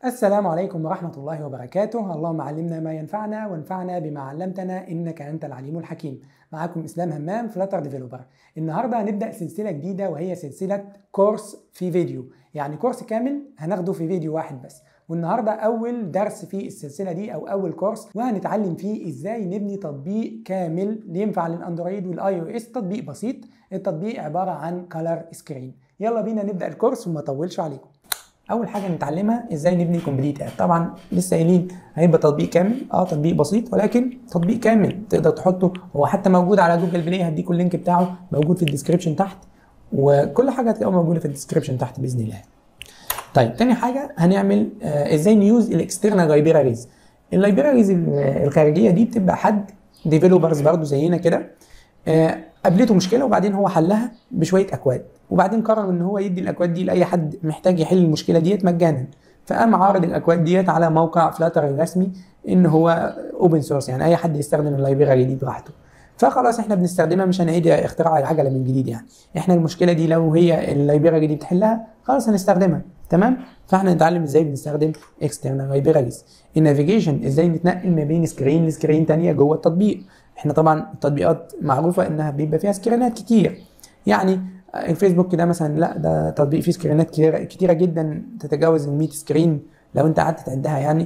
السلام عليكم ورحمة الله وبركاته اللهم علمنا ما ينفعنا وانفعنا بما علمتنا إنك أنت العليم الحكيم معكم إسلام همام فلاتر ديفلوبر النهاردة هنبدأ سلسلة جديدة وهي سلسلة كورس في فيديو يعني كورس كامل هناخده في فيديو واحد بس والنهاردة أول درس في السلسلة دي أو أول كورس وهنتعلم فيه إزاي نبني تطبيق كامل ينفع للأندرويد والآي أو إس تطبيق بسيط التطبيق عبارة عن كلر سكرين يلا بينا نبدأ الكورس وما أطولش عليكم اول حاجه نتعلمها ازاي نبني كومبليت اب طبعا لسه قايلين هيبقى تطبيق كامل اه تطبيق بسيط ولكن تطبيق كامل تقدر تحطه هو حتى موجود على جوجل بلاي هديكوا اللينك بتاعه موجود في الديسكربشن تحت وكل حاجه هتلاقوها موجوده في الديسكربشن تحت باذن الله طيب تاني حاجه هنعمل آه ازاي نيوز الاكسترنال لايبراريز اللايبراريز الخارجيه دي بتبقى حد ديفلوبرز برضه زينا كده آه قابلته مشكله وبعدين هو حلها بشويه اكواد وبعدين قرر ان هو يدي الاكواد دي لاي حد محتاج يحل المشكله ديت مجانا فقام عارض الاكواد ديت على موقع فلاتر الرسمي ان هو اوبن سورس يعني اي حد يستخدم اللايبراري دي براحته فخلاص احنا بنستخدمها مش هنعيد اختراع العجله من جديد يعني احنا المشكله دي لو هي اللايبراري دي بتحلها خلاص هنستخدمها تمام فاحنا نتعلم ازاي بنستخدم اكسترنال لايبراريز النافيجيشن ازاي نتنقل ما بين سكرين لسكرين تانية جوه التطبيق احنا طبعا التطبيقات معروفه انها بيبقى فيها سكرينات كتير يعني الفيسبوك ده مثلا لا ده تطبيق فيه سكرينات كتيرة, كتيرة جدا تتجاوز ال 100 سكرين لو انت قعدت تعدها يعني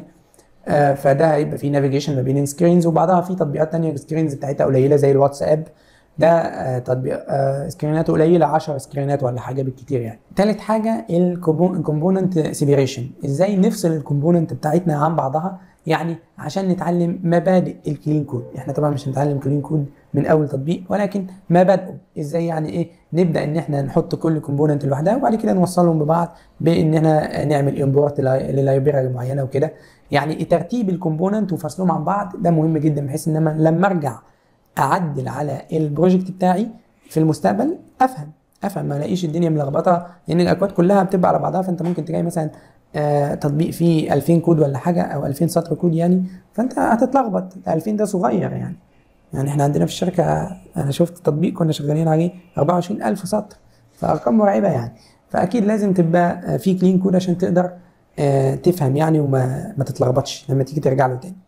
آه فده هيبقى فيه نافيجيشن ما بين السكرينز وبعضها في تطبيقات تانية السكرينز بتاعتها قليله زي الواتساب ده آه تطبيق آه سكريناته قليله 10 سكرينات ولا حاجه بالكتير يعني. تالت حاجه الكومبوننت سيبريشن ازاي نفصل الكومبوننت بتاعتنا عن بعضها يعني عشان نتعلم مبادئ الكلين كود احنا طبعا مش هنتعلم كلين كود من اول تطبيق ولكن مبادئه ازاي يعني ايه نبدا ان احنا نحط كل كومبوننت لوحدها وبعد كده نوصلهم ببعض بان احنا نعمل امبورت للايبراري معينه وكده يعني ترتيب الكومبوننت وفصلهم عن بعض ده مهم جدا بحيث ان انا لما ارجع اعدل على البروجكت بتاعي في المستقبل افهم افهم ما الاقيش الدنيا ملخبطه لان الاكواد كلها بتبقى على بعضها فانت ممكن تلاقي مثلا آه تطبيق فيه 2000 كود ولا حاجه او 2000 سطر كود يعني فانت هتتلخبط 2000 ده صغير يعني يعني احنا عندنا في الشركه انا شفت تطبيق كنا شغالين عليه 24000 سطر فارقام مرعبه يعني فاكيد لازم تبقى في كلين كود عشان تقدر آه تفهم يعني وما ما تتلخبطش لما تيجي ترجع له تاني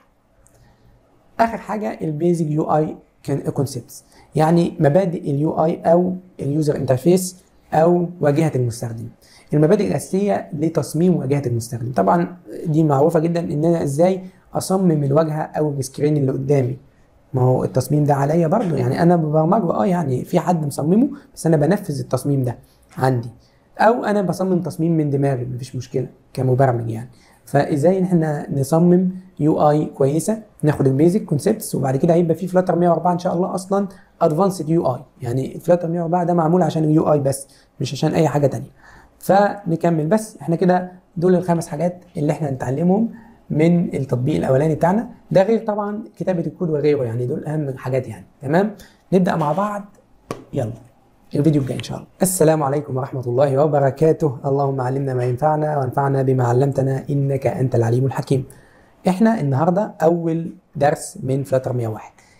اخر حاجه البيزك يو اي كونسبتس يعني مبادئ اليو اي او اليوزر انترفيس او واجهه المستخدم المبادئ الاساسيه لتصميم واجهه المستخدم طبعا دي معروفه جدا ان انا ازاي اصمم الواجهه او السكرين اللي قدامي ما هو التصميم ده عليا برضه يعني انا ببرمجه اه يعني في حد مصممه بس انا بنفذ التصميم ده عندي او انا بصمم تصميم من دماغي مفيش مشكله كمبرمج يعني فازاي احنا نصمم يو اي كويسه ناخد البيزك كونسبتس وبعد كده هيبقى في فلاتر 104 ان شاء الله اصلا ادفانسد يو اي يعني فلاتر 104 ده معمول عشان اليو اي بس مش عشان اي حاجه تانية فنكمل بس احنا كده دول الخمس حاجات اللي احنا هنتعلمهم من التطبيق الاولاني بتاعنا ده غير طبعا كتابه الكود وغيره يعني دول اهم الحاجات يعني تمام نبدا مع بعض يلا الفيديو الجاي ان شاء الله السلام عليكم ورحمه الله وبركاته اللهم علمنا ما ينفعنا وانفعنا بما علمتنا انك انت العليم الحكيم احنا النهارده اول درس من فلاتر 101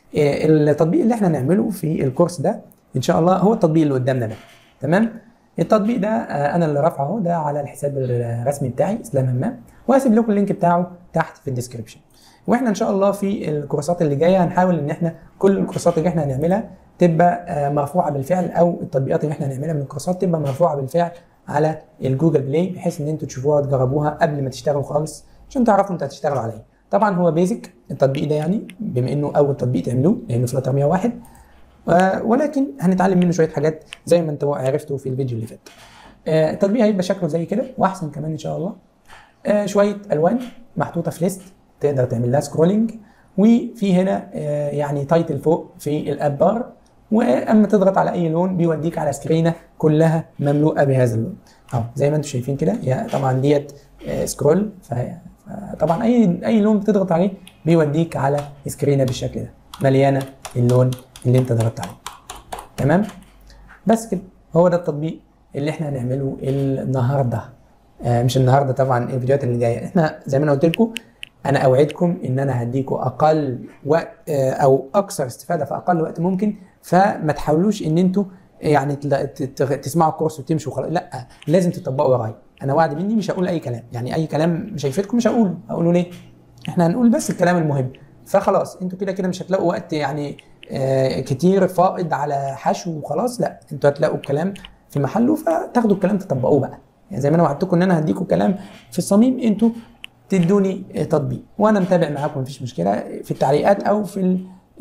التطبيق اللي احنا هنعمله في الكورس ده ان شاء الله هو التطبيق اللي قدامنا ده تمام التطبيق ده انا اللي رافعه ده على الحساب الرسمي بتاعي اسلام همام وهسيب لكم اللينك بتاعه تحت في الديسكربشن واحنا ان شاء الله في الكورسات اللي جايه هنحاول ان احنا كل الكورسات اللي احنا هنعملها تبقى مرفوعه بالفعل او التطبيقات اللي احنا هنعملها من الكورسات تبقى مرفوعه بالفعل على الجوجل بلاي بحيث ان انتوا تشوفوها وتجربوها قبل ما تشتغلوا خالص عشان تعرفوا انتوا هتشتغلوا على ايه طبعا هو بيزك التطبيق ده يعني بما انه اول تطبيق تعملوه لانه فلاتر 101 آه ولكن هنتعلم منه شويه حاجات زي ما انتوا عرفتوا في الفيديو اللي فات آه التطبيق هيبقى شكله زي كده واحسن كمان ان شاء الله آه شويه الوان محطوطه في ليست تقدر تعمل لها سكرولنج وفي هنا آه يعني تايتل فوق في الاب بار واما تضغط على اي لون بيوديك على سكرينه كلها مملوءه بهذا اللون اهو زي ما انتم شايفين كده هي طبعا ديت آه سكرول طبعا اي اي لون بتضغط عليه بيوديك على سكرينه بالشكل ده مليانه اللون اللي انت ضغطت عليه تمام بس كده هو ده التطبيق اللي احنا هنعمله النهارده آه مش النهارده طبعا الفيديوهات اللي جايه احنا زي ما انا قلت لكم انا اوعدكم ان انا هديكم اقل وقت آه او اكثر استفاده في اقل وقت ممكن فما تحاولوش ان انتوا يعني تسمعوا الكورس وتمشوا خلاص لا لازم تطبقوا ورايا انا وعد مني مش هقول اي كلام يعني اي كلام مش هيفيدكم مش هقوله هقوله ليه احنا هنقول بس الكلام المهم فخلاص انتوا كده كده مش هتلاقوا وقت يعني آه كتير فائض على حشو وخلاص لا انتوا هتلاقوا الكلام في محله فتاخدوا الكلام تطبقوه بقى يعني زي ما انا وعدتكم ان انا هديكم الكلام في الصميم انتوا تدوني تطبيق وانا متابع معاكم مفيش مشكله في التعليقات او في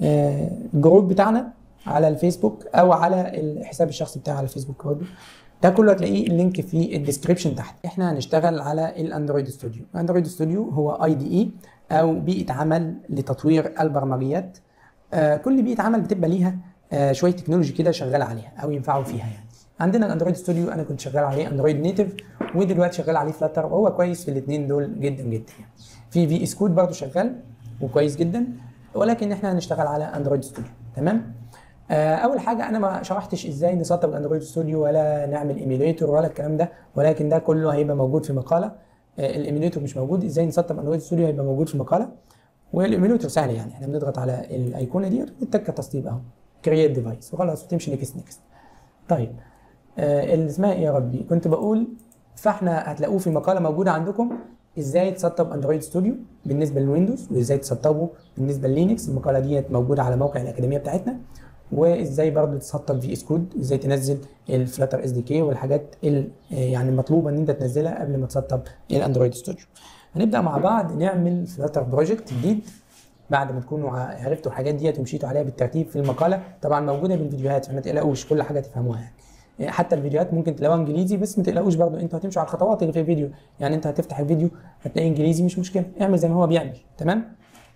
الجروب بتاعنا على الفيسبوك او على الحساب الشخصي بتاعي على الفيسبوك برضه ده كله هتلاقيه اللينك في الديسكربشن تحت احنا هنشتغل على الاندرويد ستوديو الاندرويد ستوديو هو اي دي اي او بيئه عمل لتطوير البرمجيات آه كل بيئه عمل بتبقى ليها آه شويه تكنولوجي كده شغال عليها او ينفعوا فيها يعني عندنا الاندرويد ستوديو انا كنت شغال عليه اندرويد نيتف ودلوقتي شغال عليه فلاتر وهو كويس في الاثنين دول جدا جدا يعني في في اس كود برضه شغال وكويس جدا ولكن احنا هنشتغل على اندرويد ستوديو تمام آه اول حاجه انا ما شرحتش ازاي نسطب الاندرويد ستوديو ولا نعمل ايميوليتور ولا الكلام ده ولكن ده كله هيبقى موجود في مقاله آه الايميوليتور مش موجود ازاي نسطب اندرويد ستوديو هيبقى موجود في مقاله والايميوليتور سهل يعني احنا بنضغط على الايقونه دي ونتك تسطيب اهو كرييت ديفايس وخلاص وتمشي نكست نكست طيب آه اللي اسمها ايه يا ربي كنت بقول فاحنا هتلاقوه في مقاله موجوده عندكم ازاي تسطب اندرويد ستوديو بالنسبه للويندوز وازاي تسطبه بالنسبه للينكس المقاله ديت موجوده على موقع الاكاديميه بتاعتنا وازاي برضه تسطب في اس كود ازاي تنزل الفلاتر اس دي كي والحاجات يعني المطلوبه ان انت تنزلها قبل ما تسطب الاندرويد ستوديو هنبدا مع بعض نعمل فلاتر بروجكت جديد بعد ما تكونوا عرفتوا الحاجات ديت ومشيتوا عليها بالترتيب في المقاله طبعا موجوده بالفيديوهات فما تقلقوش كل حاجه تفهموها يعني حتى الفيديوهات ممكن تلاقوها انجليزي بس ما تقلقوش برضه انتوا هتمشوا على الخطوات اللي في الفيديو يعني انت هتفتح الفيديو هتلاقي انجليزي مش مشكله اعمل زي ما هو بيعمل تمام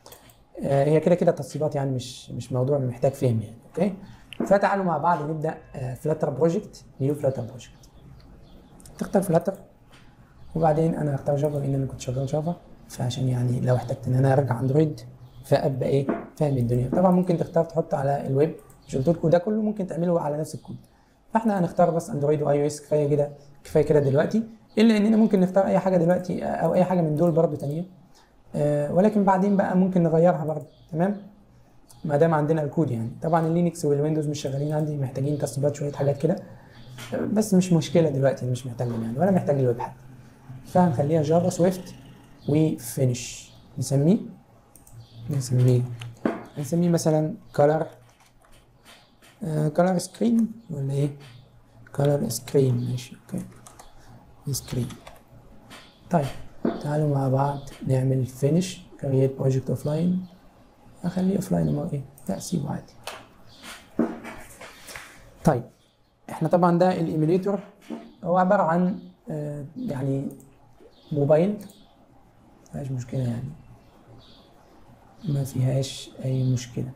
آه هي كده كده تفصيلات يعني مش مش موضوع محتاج فهم يعني اوكي فتعالوا مع بعض نبدا فلاتر بروجكت نيو فلاتر بروجكت تختار فلاتر وبعدين انا هختار جافا لان انا كنت شغال جافا فعشان يعني لو احتجت ان انا ارجع اندرويد فابقى ايه فاهم الدنيا طبعا ممكن تختار تحط على الويب مش قلت لكم ده كله ممكن تعمله على نفس الكود فاحنا هنختار بس اندرويد واي او اس كفايه كده كفايه كده دلوقتي الا اننا ممكن نختار اي حاجه دلوقتي او اي حاجه من دول برضو تانية أه ولكن بعدين بقى ممكن نغيرها برضو تمام ما دام عندنا الكود يعني طبعا اللينكس والويندوز مش شغالين عندي محتاجين تسطيبات شويه حاجات كده بس مش مشكله دلوقتي مش محتاجهم يعني ولا محتاج الويب حتى فهنخليها جافا سويفت وفينش نسميه نسميه نسميه مثلا color كولر سكرين ولا ايه كولر سكرين ماشي اوكي سكرين طيب تعالوا مع بعض نعمل فينش كرييت بروجكت اوف لاين اخليه اوف لاين ما ايه لا سيبه عادي طيب احنا طبعا ده الايميليتور هو عباره عن آه يعني موبايل مفيهاش مشكله يعني ما فيهاش اي مشكله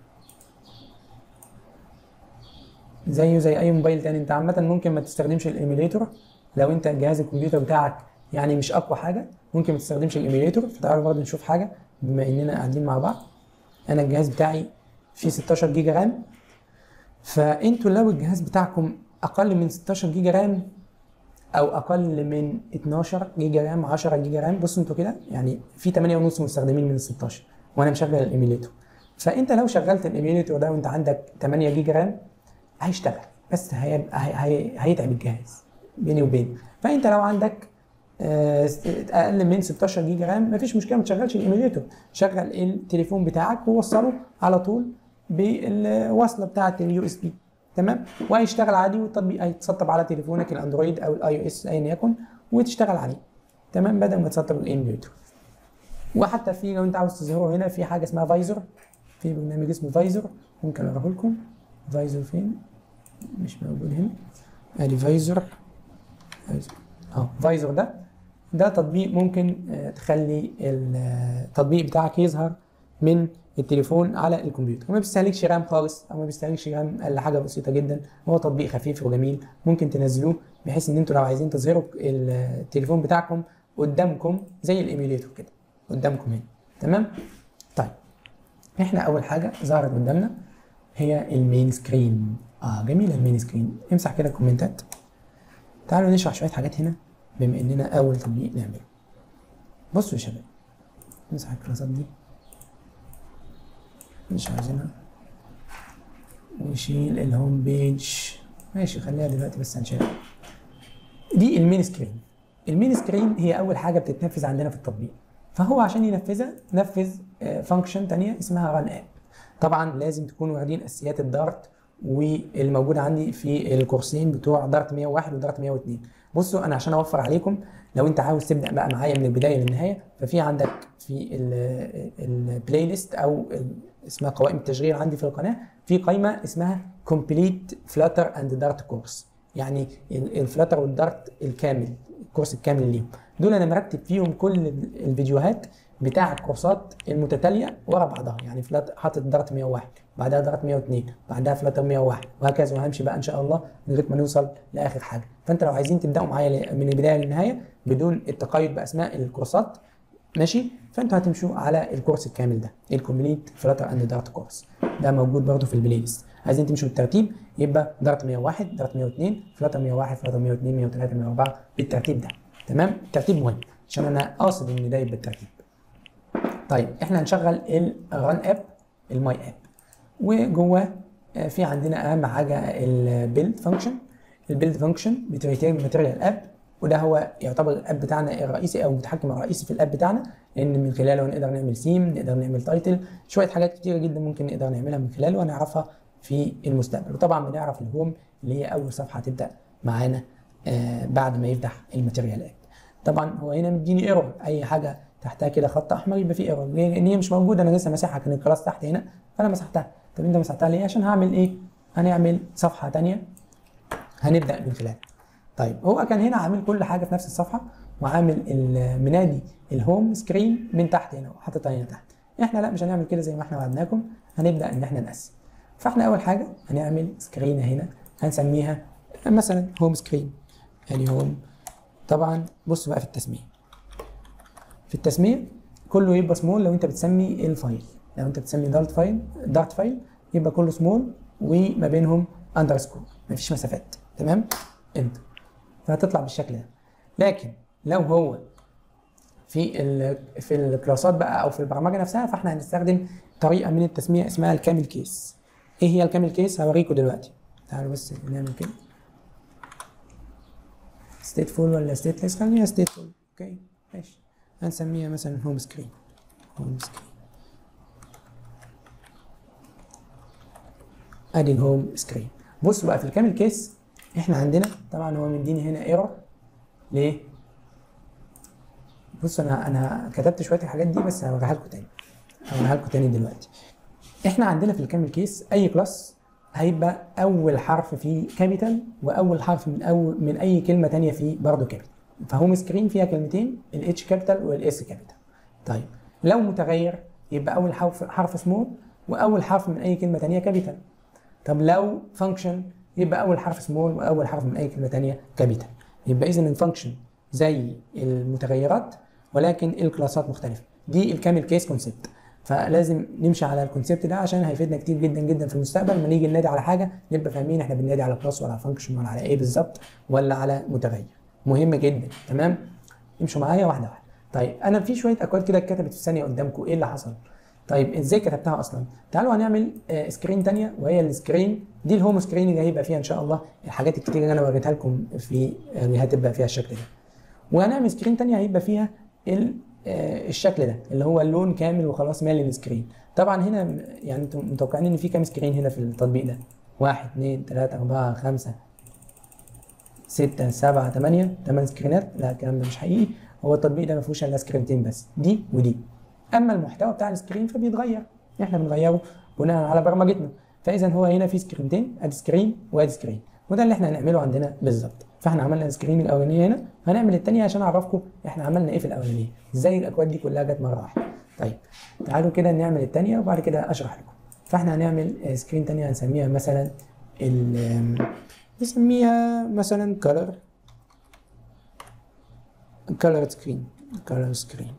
زيه زي اي موبايل تاني انت عامه ممكن ما تستخدمش الايميليتور لو انت جهاز الكمبيوتر بتاعك يعني مش اقوى حاجه ممكن ما تستخدمش الايميليتور فتعالوا برضه نشوف حاجه بما اننا قاعدين مع بعض انا الجهاز بتاعي فيه 16 جيجا رام فانتوا لو الجهاز بتاعكم اقل من 16 جيجا رام او اقل من 12 جيجا رام 10 جيجا رام بصوا انتوا كده يعني في 8 ونص مستخدمين من ال 16 وانا مشغل الايميليتور فانت لو شغلت الايميليتور ده وانت عندك 8 جيجا رام هيشتغل بس هيبقى هي... هيتعب الجهاز بيني وبينك فانت لو عندك اقل من 16 جيجا رام مفيش مشكله ما تشغلش الايميليتور شغل التليفون بتاعك ووصله على طول بالوصله بتاعه اليو اس بي تمام وهيشتغل عادي والتطبيق هيتسطب على تليفونك الاندرويد او الاي او اس ايا يكن وتشتغل عليه تمام بدل ما تسطب الايميليتور وحتى في لو انت عاوز تظهره هنا في حاجه اسمها فايزر في برنامج اسمه فايزر ممكن اوريه لكم فايزر فين مش موجود هنا ادي فايزر اه فايزر ده ده تطبيق ممكن تخلي التطبيق بتاعك يظهر من التليفون على الكمبيوتر وما بيستهلكش رام خالص او ما بيستهلكش رام الا حاجه بسيطه جدا هو تطبيق خفيف وجميل ممكن تنزلوه بحيث ان انتوا لو عايزين تظهروا التليفون بتاعكم قدامكم زي الايميليتور كده قدامكم هنا تمام طيب احنا اول حاجه ظهرت قدامنا هي المين سكرين اه جميله المين سكرين امسح كده الكومنتات تعالوا نشرح شويه حاجات هنا بما اننا اول تطبيق نعمله بصوا يا شباب نمسح الكلاسات دي مش عايزينها ونشيل الهوم بيج ماشي خليها دلوقتي بس هنشيلها دي المين سكرين المين سكرين هي اول حاجه بتتنفذ عندنا في التطبيق فهو عشان ينفذها نفذ فانكشن تانية اسمها ران اب طبعا لازم تكونوا واخدين اساسيات الدارت والموجوده عندي في الكورسين بتوع دارت 101 ودارت 102 بصوا انا عشان اوفر عليكم لو انت عاوز تبدا بقى معايا من البدايه للنهايه ففي عندك في البلاي ليست او اسمها قوائم التشغيل عندي في القناه في قائمه اسمها كومبليت فلاتر اند دارت كورس يعني الفلاتر والدارت الكامل الكورس الكامل ليهم دول انا مرتب فيهم كل الفيديوهات بتاع الكورسات المتتاليه ورا بعضها يعني فلات حاطط دارت 101 بعدها دارت 102 بعدها فلاتر 101 وهكذا وهمشي بقى ان شاء الله لغايه ما نوصل لاخر حاجه فانت لو عايزين تبداوا معايا من البدايه للنهايه بدون التقيد باسماء الكورسات ماشي فانتوا هتمشوا على الكورس الكامل ده الكومبليت فلاتر اند دارت كورس ده موجود برده في البلاي ليست عايزين تمشوا بالترتيب يبقى دارت 101 دارت 102 فلاتر 101 فلاتر 102 103 104 بالترتيب ده تمام الترتيب مهم عشان انا قاصد ان ده يبقى بالترتيب طيب احنا هنشغل الران اب الماي اب وجوه في عندنا اهم حاجه البيلد فانكشن البيلد فانكشن بتريتيرن ماتيريال اب وده هو يعتبر الاب بتاعنا الرئيسي او المتحكم الرئيسي في الاب بتاعنا لان من خلاله نقدر نعمل سيم نقدر نعمل تايتل شويه حاجات كتيره جدا ممكن نقدر نعملها من خلاله وهنعرفها في المستقبل وطبعا بنعرف الهوم اللي هي اول صفحه هتبدا معانا آه بعد ما يفتح الماتيريال اب طبعا هو هنا مديني ايرور اي حاجه تحتها كده خط احمر يبقى في ايرور لان هي مش موجوده انا لسه مسحها كان الكلاس تحت هنا فانا مسحتها طب انت مسحتها ليه عشان هعمل ايه هنعمل صفحه ثانيه هنبدا من خلالها طيب هو كان هنا عامل كل حاجه في نفس الصفحه وعامل منادي الهوم سكرين من تحت هنا وحاططها هنا تحت احنا لا مش هنعمل كده زي ما احنا وعدناكم هنبدا ان احنا نقسم فاحنا اول حاجه هنعمل سكرين هنا هنسميها مثلا هوم سكرين يعني هوم طبعا بص بقى في التسميه في التسميه كله يبقى سمول لو انت بتسمي الفايل لو انت بتسمي دارت فايل دارت فايل يبقى كله سمول وما بينهم اندرسكور مفيش مسافات تمام انت فهتطلع بالشكل ده لكن لو هو في ال في الكلاسات بقى او في البرمجه نفسها فاحنا هنستخدم طريقه من التسميه اسمها الكامل كيس ايه هي الكامل كيس هوريكم دلوقتي تعالوا بس نعمل كده ستيتفول ولا ستيتلس خليها ستيتفول اوكي ماشي هنسميها مثلا هوم سكرين هوم سكرين ادي الهوم سكرين بص بقى في الكامل كيس احنا عندنا طبعا هو مديني هنا ايرور ليه؟ بص انا انا كتبت شويه الحاجات دي بس هوريها لكم تاني هوريها لكم تاني دلوقتي احنا عندنا في الكامل كيس اي كلاس هيبقى اول حرف فيه كابيتال واول حرف من اول من اي كلمه تانية فيه برضه كابيتال فهوم سكرين فيها كلمتين الاتش كابيتال والاس كابيتال طيب لو متغير يبقى اول حرف حرف سمول واول حرف من اي كلمه تانية كابيتال طب لو فانكشن يبقى اول حرف سمول واول حرف من اي كلمه تانية كابيتال يبقى اذا الفانكشن زي المتغيرات ولكن الكلاسات مختلفه دي الكامل كيس كونسبت فلازم نمشي على الكونسبت ده عشان هيفيدنا كتير جدا جدا في المستقبل لما نيجي ننادي على حاجه نبقى فاهمين احنا بننادي على كلاس ولا على فانكشن ولا على ايه بالظبط ولا على متغير مهم جدا تمام امشوا معايا واحده واحده طيب انا في شويه اكواد كده اتكتبت في ثانيه قدامكم ايه اللي حصل طيب ازاي كتبتها اصلا تعالوا هنعمل آه سكرين ثانيه وهي السكرين دي الهوم سكرين اللي هيبقى فيها ان شاء الله الحاجات الكتير اللي انا وريتها لكم في اللي هتبقى فيها الشكل ده وهنعمل سكرين ثانيه هيبقى فيها ال آه الشكل ده اللي هو اللون كامل وخلاص مالي السكرين طبعا هنا يعني انتم متوقعين ان في كام سكرين هنا في التطبيق ده واحد اثنين ثلاثة أربعة خمسة ستة سبعة ثمانية ثمان سكرينات لا الكلام ده مش حقيقي هو التطبيق ده ما فيهوش الا سكرينتين بس دي ودي اما المحتوى بتاع السكرين فبيتغير احنا بنغيره بناء على برمجتنا فاذا هو هنا في سكرينتين ادي سكرين وادي سكرين وده اللي احنا هنعمله عندنا بالظبط فاحنا عملنا السكرين الاولانيه هنا هنعمل الثانيه عشان اعرفكم احنا عملنا ايه في الاولانيه ازاي الاكواد دي كلها جت مره واحده طيب تعالوا كده نعمل الثانيه وبعد كده اشرح لكم فاحنا هنعمل سكرين ثانيه هنسميها مثلا نسميها مثلا color color screen color screen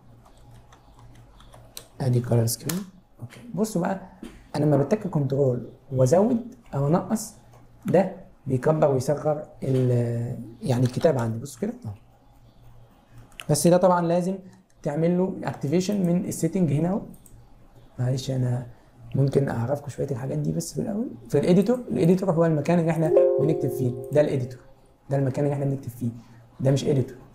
ادي color screen اوكي بصوا بقى انا لما بتك كنترول وازود او انقص ده بيكبر ويصغر يعني الكتاب عندي بصوا كده بس ده طبعا لازم تعمل له اكتيفيشن من السيتنج هنا اهو معلش انا ممكن اعرفكم شويه الحاجات دي بس في الاول في الاديتور الاديتور هو المكان اللي احنا بنكتب فيه ده الاديتور ده المكان اللي احنا بنكتب فيه ده مش اديتور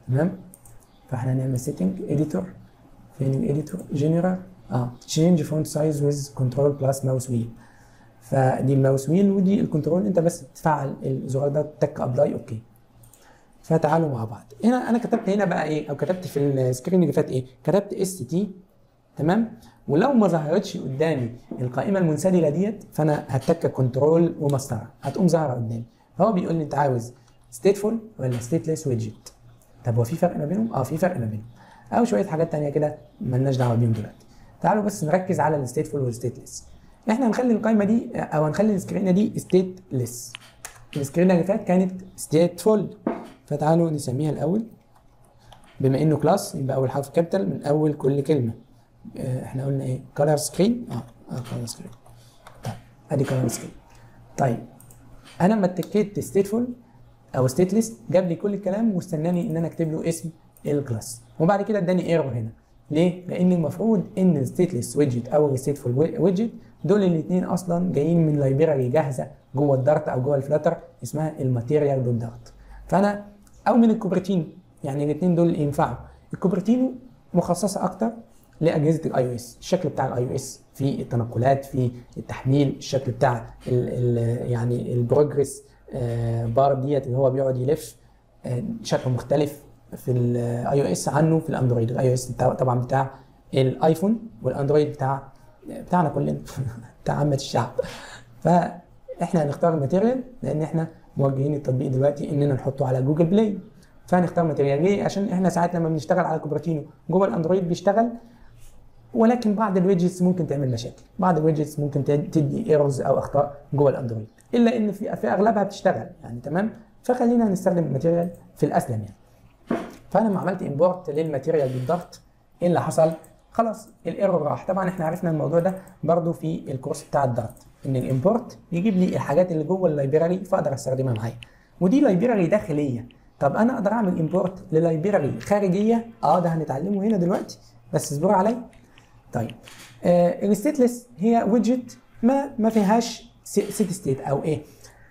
تمام فاحنا هنعمل سيتنج اديتور فين الاديتور جنرال اه تشينج فونت سايز ويز كنترول بلس ماوس ويل فدي الماوس ويل ودي الكنترول انت بس تفعل الزرار ده تك ابلاي اوكي فتعالوا مع بعض هنا انا كتبت هنا بقى ايه او كتبت في السكرين اللي فات ايه كتبت اس تي تمام ولو ما ظهرتش قدامي القائمه المنسدله ديت فانا هتك كنترول ومسطره هتقوم ظاهره قدامي فهو بيقول لي انت عاوز ستيتفول ولا ستيتلess ويدجت طب هو في فرق ما بينهم اه في فرق ما بينهم او شويه حاجات تانية كده مالناش دعوه بيهم دلوقتي تعالوا بس نركز على الستيتفول والستيتلess احنا هنخلي القائمه دي او هنخلي السكرينه دي ستيتلess السكرينه اللي فاتت كانت ستيتفول فتعالوا نسميها الاول بما انه كلاس يبقى اول حرف كابيتال من اول كل كلمه اه احنا قلنا ايه كلر سكرين اه اه كلر سكرين طيب ادي كلر سكرين طيب انا لما اتكيت ستيتفول او ستيتلess جاب لي كل الكلام واستناني ان انا اكتب له اسم الكلاس وبعد كده اداني ايرور هنا ليه؟ لان المفروض ان الستيتلess ويدجت او الستيتفول ويدجت دول الاثنين اصلا جايين من لايبراري جاهزه جوه الدارت او جوه الفلاتر اسمها الماتيريال دوت دارت فانا او من الكوبرتينو يعني الاثنين دول ينفعوا الكوبرتينو مخصصه اكتر لاجهزه الاي او اس الشكل بتاع الاي او اس في التنقلات في التحميل الشكل بتاع ال ال يعني البروجريس آه بار ديت اللي هو بيقعد يلف آه شكله مختلف في الاي او اس عنه في الاندرويد الاي او اس طبعا بتاع الايفون والاندرويد بتاع بتاعنا كلنا بتاع عامه الشعب فاحنا هنختار الماتيريال لان احنا موجهين التطبيق دلوقتي اننا نحطه على جوجل بلاي فهنختار ماتيريال ليه عشان احنا ساعات لما بنشتغل على كوبرتينو جوه الاندرويد بيشتغل ولكن بعض الويدجتس ممكن تعمل مشاكل بعض الويدجتس ممكن تدي ايرورز او اخطاء جوه الاندرويد الا ان في في اغلبها بتشتغل يعني تمام فخلينا نستخدم الماتيريال في الاسلم يعني فانا لما عملت امبورت للماتيريال بالضغط ايه اللي حصل خلاص الايرور راح طبعا احنا عرفنا الموضوع ده برضو في الكورس بتاع الضغط ان الامبورت يجيب لي الحاجات اللي جوه اللايبراري فاقدر استخدمها معايا ودي لايبراري داخليه طب انا اقدر اعمل امبورت للايبراري خارجيه اه ده هنتعلمه هنا دلوقتي بس اصبروا عليا طيب آه الستيتلس هي ويدجت ما ما فيهاش سيت ستيت او ايه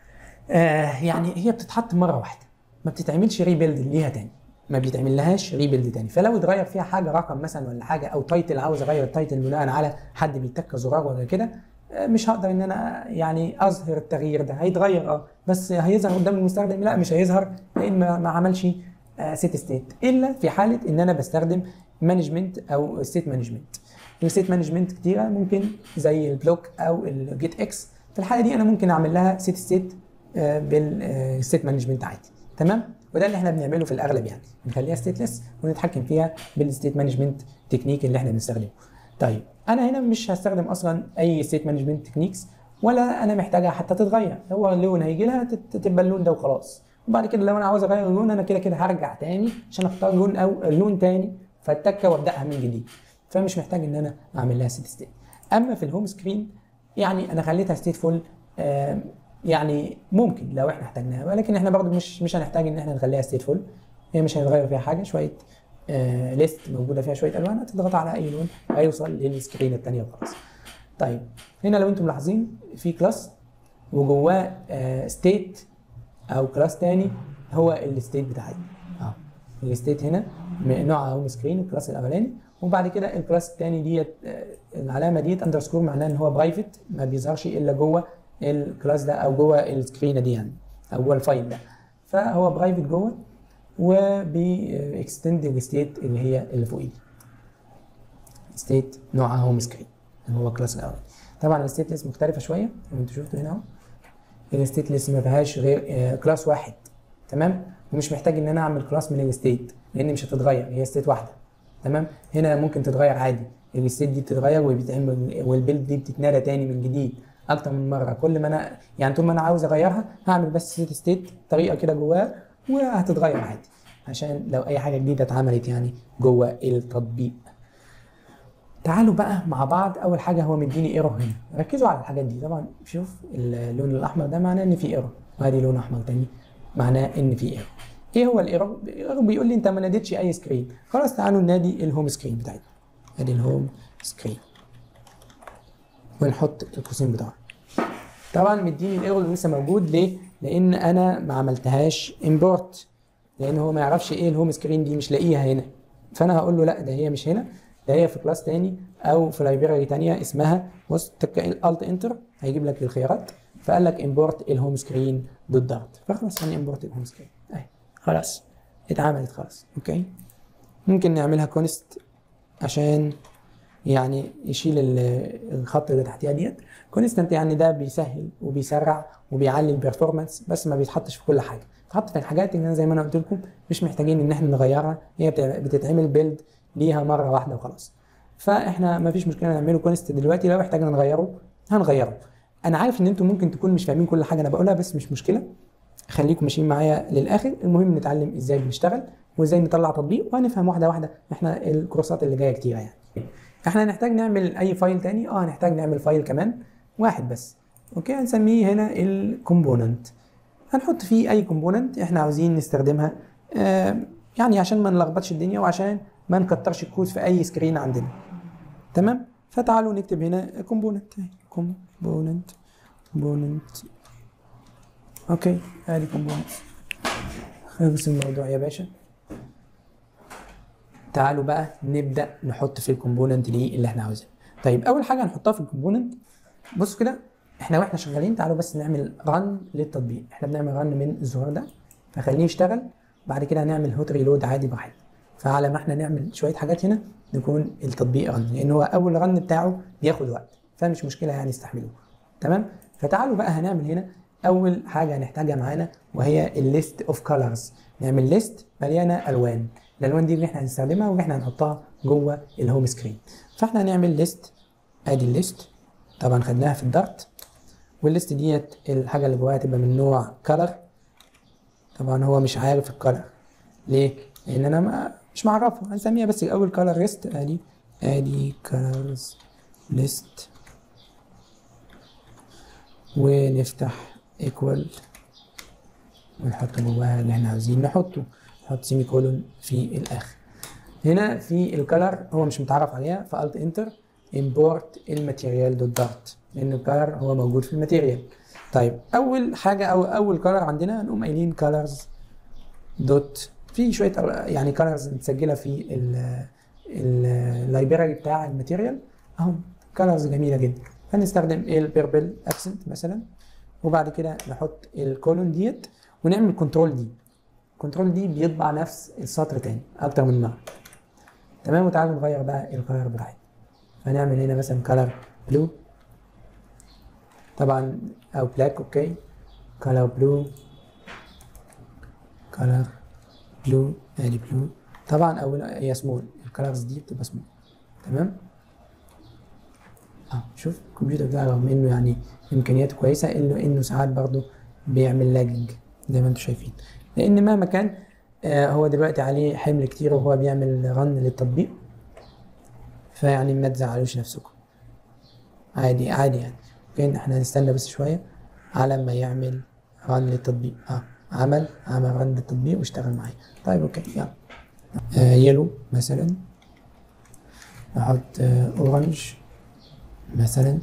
آه يعني هي بتتحط مره واحده ما بتتعملش ريبيلد ليها تاني ما بيتعمل لهاش ريبيلد تاني فلو اتغير فيها حاجه رقم مثلا ولا حاجه او تايتل عاوز اغير التايتل بناء على حد بيتك زرار ولا كده مش هقدر ان انا يعني اظهر التغيير ده هيتغير اه بس هيظهر قدام المستخدم لا مش هيظهر لان ما, ما عملش سيت ستيت الا في حاله ان انا بستخدم مانجمنت او ستيت مانجمنت الستيت مانجمنت كتيره ممكن زي البلوك او الجيت اكس في الحاله دي انا ممكن اعمل لها سيت ستيت بالستيت مانجمنت عادي تمام وده اللي احنا بنعمله في الاغلب يعني بنخليها ستيتلس ونتحكم فيها بالستيت مانجمنت تكنيك اللي احنا بنستخدمه طيب انا هنا مش هستخدم اصلا اي ستيت مانجمنت تكنيكس ولا انا محتاجها حتى تتغير هو اللون هيجي لها تبقى اللون ده وخلاص وبعد كده لو انا عاوز اغير اللون انا كده كده هرجع تاني عشان اختار لون او لون تاني فالتكه وابداها من جديد فمش محتاج ان انا اعمل لها سيت ستيت اما في الهوم سكرين يعني انا خليتها ستيتفول آه يعني ممكن لو احنا احتاجناها ولكن احنا برضو مش مش هنحتاج ان احنا نخليها ستيتفول هي مش هنتغير فيها حاجه شويه آه ليست موجوده فيها شويه الوان هتضغط على اي لون هيوصل للسكرين الثانيه وخلاص طيب هنا لو انتم ملاحظين في كلاس وجواه آه ستيت او كلاس ثاني هو الستيت بتاعي اه الستيت هنا نوعها هوم سكرين الكلاس الاولاني وبعد كده الكلاس الثاني ديت آه العلامه ديت اندرسكور معناها ان هو برايفت ما بيظهرش الا جوه الكلاس ده او جوه السكرينه دي يعني او جوه الفايل ده فهو برايفت جوه وبيكستند الستيت اللي هي اللي فوق دي ستيت نوعها هوم سكرين اللي هو الكلاس الاول طبعا الستيتلس مختلفه شويه زي ما انتم شفتوا هنا اهو الستيتلس ما فيهاش غير كلاس واحد تمام ومش محتاج ان انا اعمل كلاس من الستيت لان مش هتتغير هي ستيت واحده تمام هنا ممكن تتغير عادي الستيت دي بتتغير وبيتعمل والبيلد دي بتتنادى تاني من جديد اكتر من مره كل ما انا يعني طول ما انا عاوز اغيرها هعمل بس سيت ستيت طريقه كده جواها وهتتغير عادي عشان لو اي حاجه جديده اتعملت يعني جوه التطبيق تعالوا بقى مع بعض اول حاجه هو مديني ايرور هنا ركزوا على الحاجات دي طبعا شوف اللون الاحمر ده معناه ان في ايرور وادي لون احمر تاني معناه ان في ايرور ايه هو الايرور الايرور بيقول لي انت ما ناديتش اي سكرين خلاص تعالوا ننادي الهوم سكرين بتاعتنا ادي الهوم سكرين ونحط القوسين بتاعه طبعا مديني الايرور اللي لسه موجود ليه؟ لان انا ما عملتهاش امبورت لان هو ما يعرفش ايه الهوم سكرين دي مش لاقيها هنا فانا هقول له لا ده هي مش هنا ده هي في كلاس تاني او في لايبراري تانية اسمها بص تك الالت انتر هيجيب لك الخيارات فقال لك امبورت الهوم سكرين دوت دارت فخلاص يعني امبورت الهوم سكرين اهي خلاص اتعملت خلاص اوكي ممكن نعملها كونست عشان يعني يشيل ال- الخط اللي تحتيها ديت كونستنت يعني ده بيسهل وبيسرع وبيعلي البرفورمانس بس ما بيتحطش في كل حاجه بيتحط في الحاجات اللي انا زي ما انا قلت لكم مش محتاجين ان احنا نغيرها هي بتع- بتتعمل بيلد ليها مره واحده وخلاص فاحنا ما فيش مشكله نعمله كونست دلوقتي لو احتاجنا نغيره هنغيره انا عارف ان انتم ممكن تكونوا مش فاهمين كل حاجه انا بقولها بس مش مشكله خليكم ماشيين معايا للاخر المهم نتعلم ازاي بنشتغل وازاي نطلع تطبيق وهنفهم واحده واحده احنا الكورسات اللي جايه كتيره يعني احنا هنحتاج نعمل اي فايل تاني اه هنحتاج نعمل فايل كمان واحد بس اوكي هنسميه هنا الكومبوننت هنحط فيه اي كومبوننت احنا عاوزين نستخدمها آه يعني عشان ما نلخبطش الدنيا وعشان ما نكترش الكود في اي سكرين عندنا تمام فتعالوا نكتب هنا كومبوننت كومبوننت كومبوننت اوكي ادي كومبوننت خلص الموضوع يا باشا تعالوا بقى نبدا نحط في الكومبوننت دي اللي احنا عاوزينها طيب اول حاجه هنحطها في الكومبوننت بصوا كده احنا واحنا شغالين تعالوا بس نعمل رن للتطبيق احنا بنعمل رن من الزرار ده فخليه يشتغل بعد كده هنعمل هوت ريلود عادي براحتنا فعلى ما احنا نعمل شويه حاجات هنا نكون التطبيق رن لان هو اول رن بتاعه بياخد وقت فمش مشكله يعني استحملوه تمام فتعالوا بقى هنعمل هنا اول حاجه هنحتاجها معانا وهي الليست اوف كولرز نعمل ليست مليانه الوان الالوان دي اللي احنا هنستخدمها واللي احنا هنحطها جوه الهوم سكرين فاحنا هنعمل ليست ادي الليست طبعا خدناها في الدارت والليست ديت الحاجه اللي جواها تبقى من نوع كلر طبعا هو مش عارف الكلر ليه لان انا ما مش معرفه هنسميها بس الاول كلر ليست ادي ادي كلرز ليست ونفتح ايكوال ونحط جواها اللي احنا عاوزين نحطه نحط سيمي كولون في الاخر هنا في الكلر هو مش متعرف عليها فالت انتر امبورت الماتيريال دوت دارت لان الكلر هو موجود في الماتيريال طيب اول حاجه او اول كلر عندنا هنقوم قايلين كلرز دوت في شويه يعني كلرز متسجله في اللايبراري بتاع الماتيريال اهو كلرز جميله جدا هنستخدم البيربل اكسنت مثلا وبعد كده نحط الكولون ديت ونعمل كنترول دي كنترول دي بيطبع نفس السطر تاني اكتر من مره تمام وتعالوا نغير بقى الكلر براحتنا فنعمل هنا مثلا كلر بلو طبعا او بلاك اوكي كلر بلو كلر بلو ادي بلو طبعا اول هي سمول الكلرز دي بتبقى سمول تمام اه شوف الكمبيوتر ده رغم انه يعني امكانياته كويسه الا انه ساعات برضه بيعمل لاجنج زي ما انتم شايفين لان مهما كان آه هو دلوقتي عليه حمل كتير وهو بيعمل رن للتطبيق فيعني ما تزعلوش نفسكم عادي عادي يعني ممكن احنا هنستنى بس شويه على ما يعمل رن للتطبيق اه عمل عمل رن للتطبيق واشتغل معايا طيب اوكي يلا آه يلو مثلا نحط آه اورنج مثلا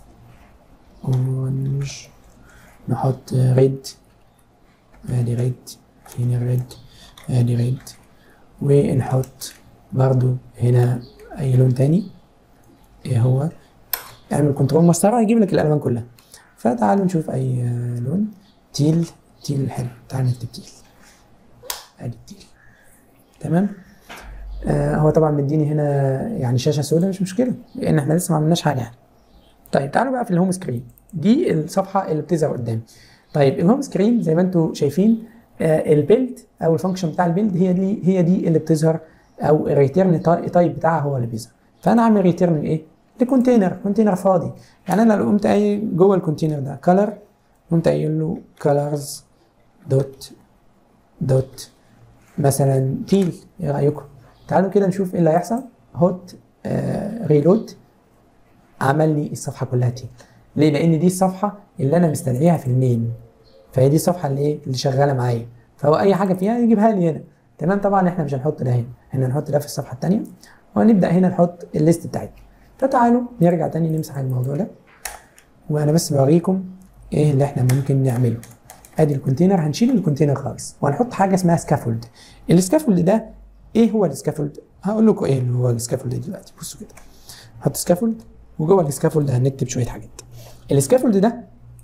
اورنج نحط ريد ادي ريد فين الريد ادي ريد ونحط برضو هنا اي لون تاني ايه هو اعمل كنترول مسطرة يجيب لك الالوان كلها فتعالوا نشوف اي لون تيل تيل حلو تعال نكتب تيل ادي التيل تمام آه هو طبعا مديني هنا يعني شاشه سوداء مش مشكله لان احنا لسه ما عملناش حاجه يعني طيب تعالوا بقى في الهوم سكرين دي الصفحه اللي بتظهر قدامي طيب الهوم سكرين زي ما انتم شايفين آه البيلد او الفانكشن بتاع البيلد هي دي هي دي اللي بتظهر او الريتيرن تايب بتاعها هو اللي بيظهر فانا اعمل ريتيرن ايه لكونتينر كونتينر فاضي يعني انا لو قمت قايل جوه الكونتينر ده كلر قمت قايل له كلرز دوت دوت مثلا تيل ايه رايكم تعالوا كده نشوف ايه اللي هيحصل هوت آه ريلود عمل لي الصفحه كلها تيل ليه لان دي الصفحه اللي انا مستدعيها في المين فهي دي الصفحه اللي ايه اللي شغاله معايا فهو اي حاجه فيها يجيبها لي هنا تمام طبعا احنا مش هنحط ده هنا احنا هنحط ده في الصفحه الثانيه وهنبدا هنا نحط الليست بتاعتنا فتعالوا نرجع تاني نمسح الموضوع ده وانا بس بوريكم ايه اللي احنا ممكن نعمله ادي الكونتينر هنشيل الكونتينر خالص وهنحط حاجه اسمها سكافولد السكافولد ده ايه هو السكافولد هقول لكم ايه اللي هو السكافولد دلوقتي بصوا كده هحط سكافولد وجوه السكافولد هنكتب شويه حاجات السكافولد ده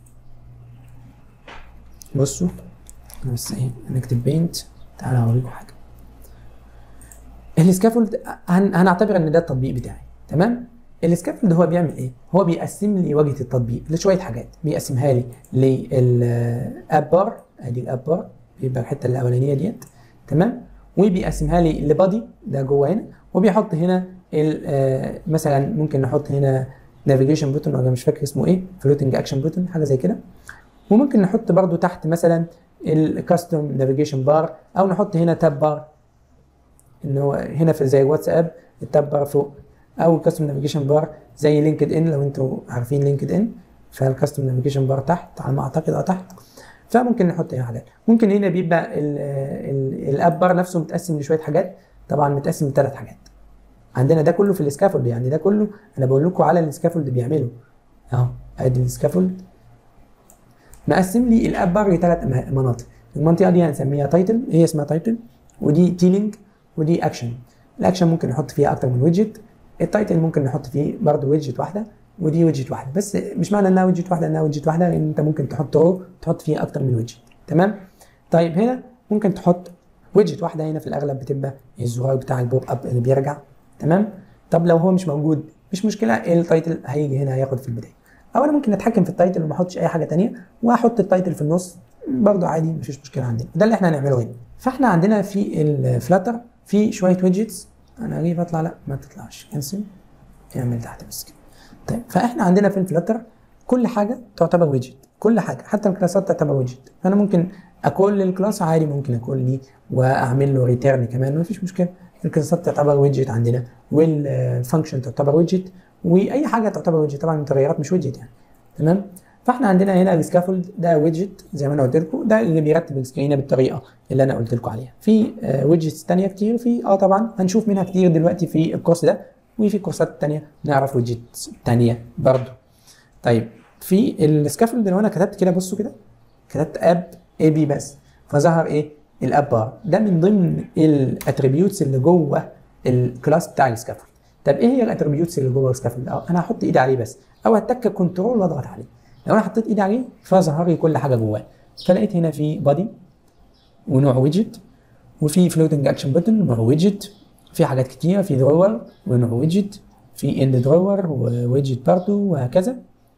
بصوا بس ايه هنكتب بينت تعالى اوريكم حاجه السكافولد هن... هنعتبر ان ده التطبيق بتاعي تمام السكافولد هو بيعمل ايه هو بيقسم لي واجهه التطبيق لشويه حاجات بيقسمها لي للاب بار ادي الاب بار بيبقى الحته الاولانيه ديت تمام وبيقسمها لي لبادي ده جوه هنا وبيحط هنا مثلا ممكن نحط هنا نافيجيشن بوتون ولا مش فاكر اسمه ايه فلوتنج اكشن بوتون حاجه زي كده وممكن نحط برده تحت مثلا الكاستم نافيجيشن بار او نحط هنا تاب بار ان هو هنا في زي واتساب التاب بار فوق او الكاستم نافيجيشن بار زي لينكد ان لو انتوا عارفين لينكد ان فالكاستم نافيجيشن بار تحت على ما اعتقد اه تحت فممكن نحط هنا حاجات ممكن هنا بيبقى الاب بار نفسه متقسم لشويه حاجات طبعا متقسم لثلاث حاجات عندنا ده كله في السكافولد يعني ده كله انا بقول لكم على السكافولد بيعمله اهو ادي السكافولد مقسم لي الاب بار لثلاث مناطق المنطقه دي هنسميها تايتل هي اسمها تايتل ودي تيلينج ودي اكشن الاكشن ممكن نحط فيها اكتر من ويدجت التايتل ممكن نحط فيه برضه ويدجت واحده ودي ويدجت واحده بس مش معنى انها ويدجت واحده انها ويدجت واحده لان انت ممكن تحط رو تحط فيها اكتر من ويدجت تمام طيب هنا ممكن تحط ويدجت واحده هنا في الاغلب بتبقى الزرار بتاع البوب اب اللي بيرجع تمام طب لو هو مش موجود مش مشكله التايتل هيجي هنا هياخد في البدايه او انا ممكن اتحكم في التايتل وما احطش اي حاجه ثانيه واحط التايتل في النص برضه عادي مفيش مشكله عندنا ده اللي احنا هنعمله هنا فاحنا عندنا في الفلاتر في شويه ويدجتس انا اجيب اطلع لا ما تطلعش كنسل اعمل تحت بس كده طيب فاحنا عندنا في الفلاتر كل حاجه تعتبر ويدجت كل حاجه حتى الكلاسات تعتبر ويدجت فانا ممكن اكول للكلاس عادي ممكن اكول ليه واعمل له ريتيرن كمان ما فيش مشكله الكلاسات تعتبر ويدجت عندنا والفانكشن تعتبر ويدجت واي حاجه تعتبر ويدجت طبعا المتغيرات مش ويدجت يعني تمام فاحنا عندنا هنا السكافولد ده ويدجت زي ما انا قلت لكم ده اللي بيرتب السكرينه بالطريقه اللي انا قلت لكم عليها في ويدجتس ثانيه كتير في اه طبعا هنشوف منها كتير دلوقتي في الكورس ده وفي كورسات ثانيه نعرف ويدجتس ثانيه برضو طيب في السكافولد لو انا كتبت كده بصوا كده كتبت اب اي بي بس فظهر ايه الاب بار ده من ضمن الاتريبيوتس اللي جوه الكلاس بتاع السكافولد طب ايه هي الاتريبيوتس اللي جوه السكافولد انا هحط ايدي عليه بس او هتك كنترول واضغط عليه لو انا حطيت ايدي عليه فظهر لي كل حاجه جواه فلقيت هنا في بادي ونوع ويدجت وفي فلوتنج اكشن بوتن ونوع ويدجت في حاجات كتيره في درور ونوع ويدجت في اند درور وويدجت برضه وهكذا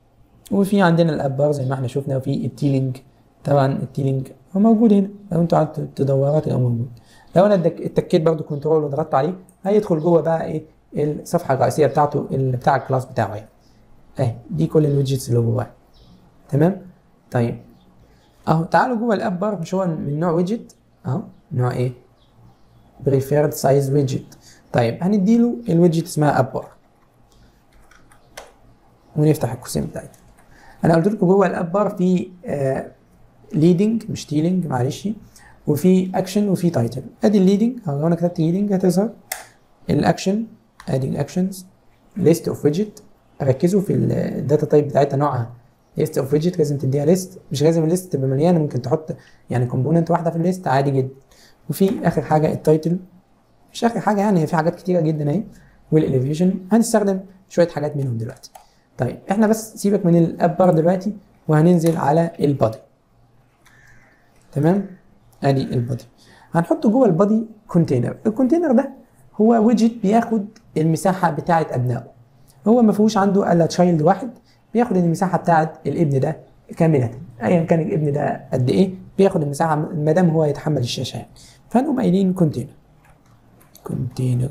وفي عندنا الاب بار زي ما احنا شفنا وفي التيلينج طبعا التيلينج هو موجود هنا لو انتوا قعدتوا تدوروا هتلاقوه موجود لو انا اتكيت برضه كنترول وضغطت عليه هيدخل جوه بقى ايه الصفحه الرئيسيه بتاعته اللي بتاع الكلاس بتاعه يعني اهي دي كل الويدجتس اللي جواه تمام طيب اهو تعالوا جوه الاب بار مش هو من نوع ويدجت اهو نوع ايه بريفيرد سايز ويدجت طيب هنديله الويدجت اسمها اب بار ونفتح القوسين بتاعتها انا قلت لكم جوه الاب بار في آه ليدنج مش تيلينج معلش وفي اكشن وفي تايتل ادي الليدنج اهو لو انا كتبت ليدنج هتظهر الاكشن ادي الاكشنز ليست اوف ويدجت ركزوا في الداتا تايب بتاعتها نوعها ليست اوف ويدجت لازم تديها ليست مش لازم الليست تبقى مليانه ممكن تحط يعني كومبوننت واحده في الليست عادي جدا وفي اخر حاجه التايتل مش اخر حاجه يعني في حاجات كتيره جدا اهي والاليفيشن هنستخدم شويه حاجات منهم دلوقتي طيب احنا بس سيبك من الاب بار دلوقتي وهننزل على البادي تمام ادي البادي هنحط جوه البادي كونتينر الكونتينر ده هو ويدجت بياخد المساحه بتاعه ابنائه هو ما فيهوش عنده الا تشايلد واحد بياخد المساحه بتاعه الابن ده كامله ايا كان الابن ده قد ايه بياخد المساحه ما دام هو يتحمل الشاشه يعني فنقوم قايلين كونتينر كونتينر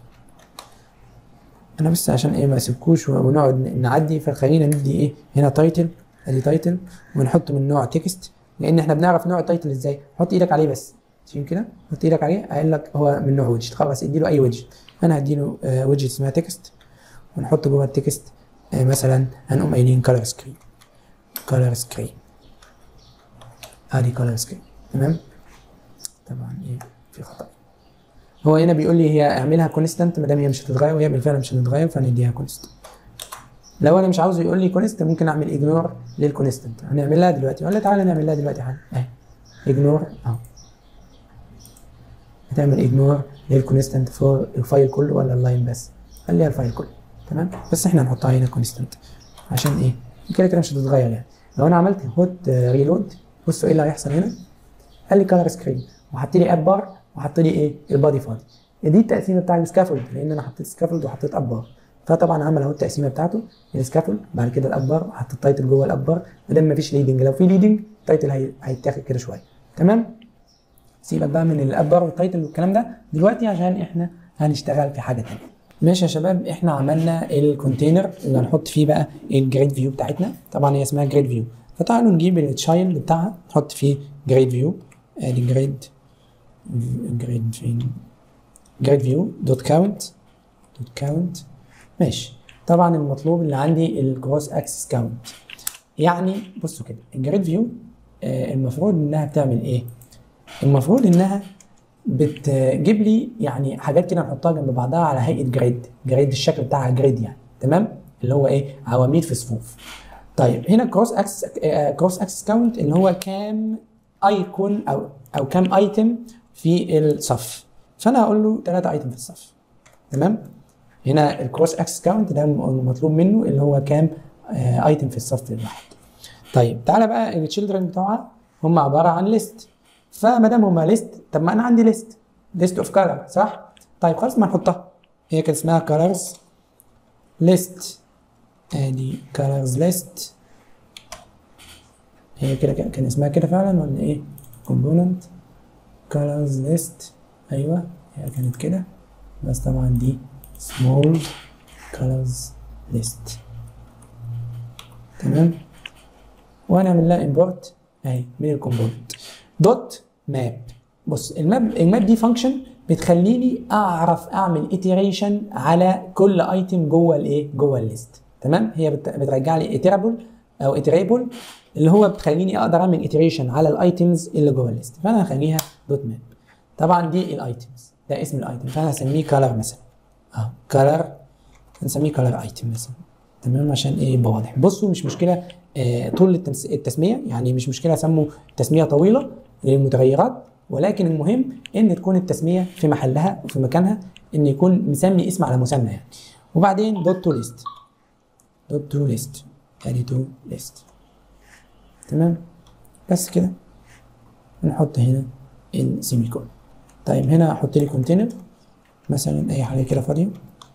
انا بس عشان ايه ما اسيبكوش ونقعد نعدي فخلينا ندي ايه هنا تايتل ادي تايتل ونحط من نوع تكست لان احنا بنعرف نوع التايتل ازاي حط ايدك عليه بس شايفين كده حط ايدك عليه قايل لك هو من نوع ويدجت خلاص اديله اي ويدجت انا هديله آه ويدجت اسمها تكست ونحط جوه التكست آه مثلا هنقوم قايلين كلر سكرين كلر سكرين ادي كلر سكرين تمام طبعا ايه في خطا هو هنا بيقول لي هي اعملها كونستانت ما دام هي مش هتتغير وهي بالفعل مش هتتغير فنديها كونستانت لو انا مش عاوزه يقول لي كونست ممكن اعمل اجنور للكونستنت هنعملها دلوقتي ولا تعالى نعملها دلوقتي حالا اهي اجنور اهو هتعمل اجنور للكونستنت فور الفايل كله ولا اللاين بس خليها الفايل كله تمام بس احنا هنحطها هنا كونستنت عشان ايه كده كده مش هتتغير يعني لو انا عملت هوت ريلود بصوا ايه اللي هيحصل هنا قال لي كلر سكرين وحط لي اب بار وحط لي ايه البادي فاضي دي التقسيمه بتاع السكافولد لان انا حطيت سكافولد وحطيت اب بار فطبعا عمل اهو التقسيمه بتاعته السكافولد بعد كده الاب بار وحط التايتل جوه الاب بار ما دام مفيش ليدنج لو في ليدنج التايتل هي... هيتاخد كده شويه تمام سيبك بقى من الاب بار والتايتل والكلام ده دلوقتي عشان احنا هنشتغل في حاجه ثانيه ماشي يا شباب احنا عملنا الكونتينر اللي هنحط فيه بقى الجريد فيو بتاعتنا طبعا هي اسمها جريد فيو فتعالوا نجيب التشايلد بتاعها نحط فيه جريد فيو ادي جريد جريد فين جريد فيو دوت كاونت دوت كاونت ماشي طبعا المطلوب اللي عندي الكروس اكسس كاونت يعني بصوا كده الجريد فيو آه المفروض انها بتعمل ايه المفروض انها بتجيب لي يعني حاجات كده نحطها جنب بعضها على هيئه جريد جريد الشكل بتاعها جريد يعني تمام اللي هو ايه عواميد في صفوف طيب هنا كروس اكسس كروس اكسس كاونت اللي هو كام ايكون او او كام ايتم في الصف فانا هقول له 3 ايتم في الصف تمام هنا الكروس اكسس كاونت ده المطلوب منه اللي هو كام ايتم في الصف الواحد طيب تعالى بقى التشيلدرن بتوعها هم عباره عن ليست فما دام هم ليست طب ما انا عندي ليست ليست اوف كلر صح طيب خلاص ما نحطها هي كان اسمها كلرز ليست ادي كلرز ليست هي كده كان اسمها كده فعلا ولا ايه كومبوننت colors list ايوه هي كانت كده بس طبعا دي small colors list تمام وهنعمل لها import اهي من الكومبوننت دوت ماب بص الماب الماب دي فانكشن بتخليني اعرف اعمل iteration على كل ايتم جوه الايه جوه الليست تمام هي بترجع لي iterable او iterable اللي هو بتخليني اقدر اعمل iteration على الايتمز اللي جوه الليست فانا هخليها دوت ماب طبعا دي الايتمز ده اسم الايتم فانا هسميه color مثلا اهو color هنسميه color item مثلا تمام عشان ايه يبقى واضح بصوا مش مشكله آه طول التمس... التسميه يعني مش مشكله اسموا تسميه طويله للمتغيرات ولكن المهم ان تكون التسميه في محلها وفي مكانها ان يكون مسمي اسم على مسمى يعني وبعدين دوت تو ليست دوت تو ليست ادي تو ليست تمام بس كده نحط هنا السيمي كون طيب هنا احط لي كونتينر مثلا اي حاجه كده فاضيه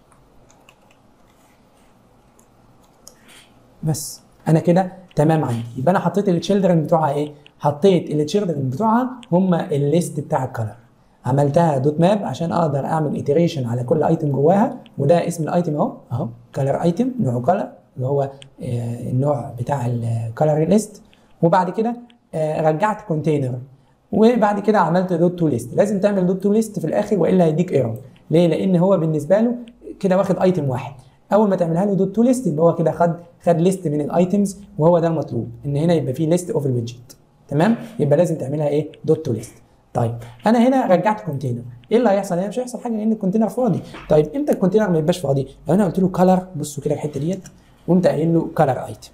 بس انا كده تمام عندي يبقى انا حطيت التشيلدرن بتوعها ايه حطيت التشيلدرن بتوعها هم الليست بتاع الكلر عملتها دوت ماب عشان اقدر اعمل iteration على كل ايتم جواها وده اسم الايتم اهو اهو كلر ايتم نوعه كلر اللي هو آه النوع بتاع الكلر ليست وبعد كده آه رجعت كونتينر وبعد كده عملت دوت تو ليست لازم تعمل دوت تو ليست في الاخر والا هيديك ايرور ليه لان هو بالنسبه له كده واخد ايتم واحد اول ما تعملها له دوت تو ليست يبقى هو كده خد خد ليست من الايتمز وهو ده المطلوب ان هنا يبقى فيه ليست اوف الويدجت تمام يبقى لازم تعملها ايه دوت تو ليست طيب انا هنا رجعت كونتينر ايه اللي هيحصل هنا مش هيحصل حاجه لان الكونتينر فاضي طيب امتى الكونتينر ما يبقاش فاضي لو انا قلت له كلر بصوا كده الحته ديت وقمت قايل له كلر ايتم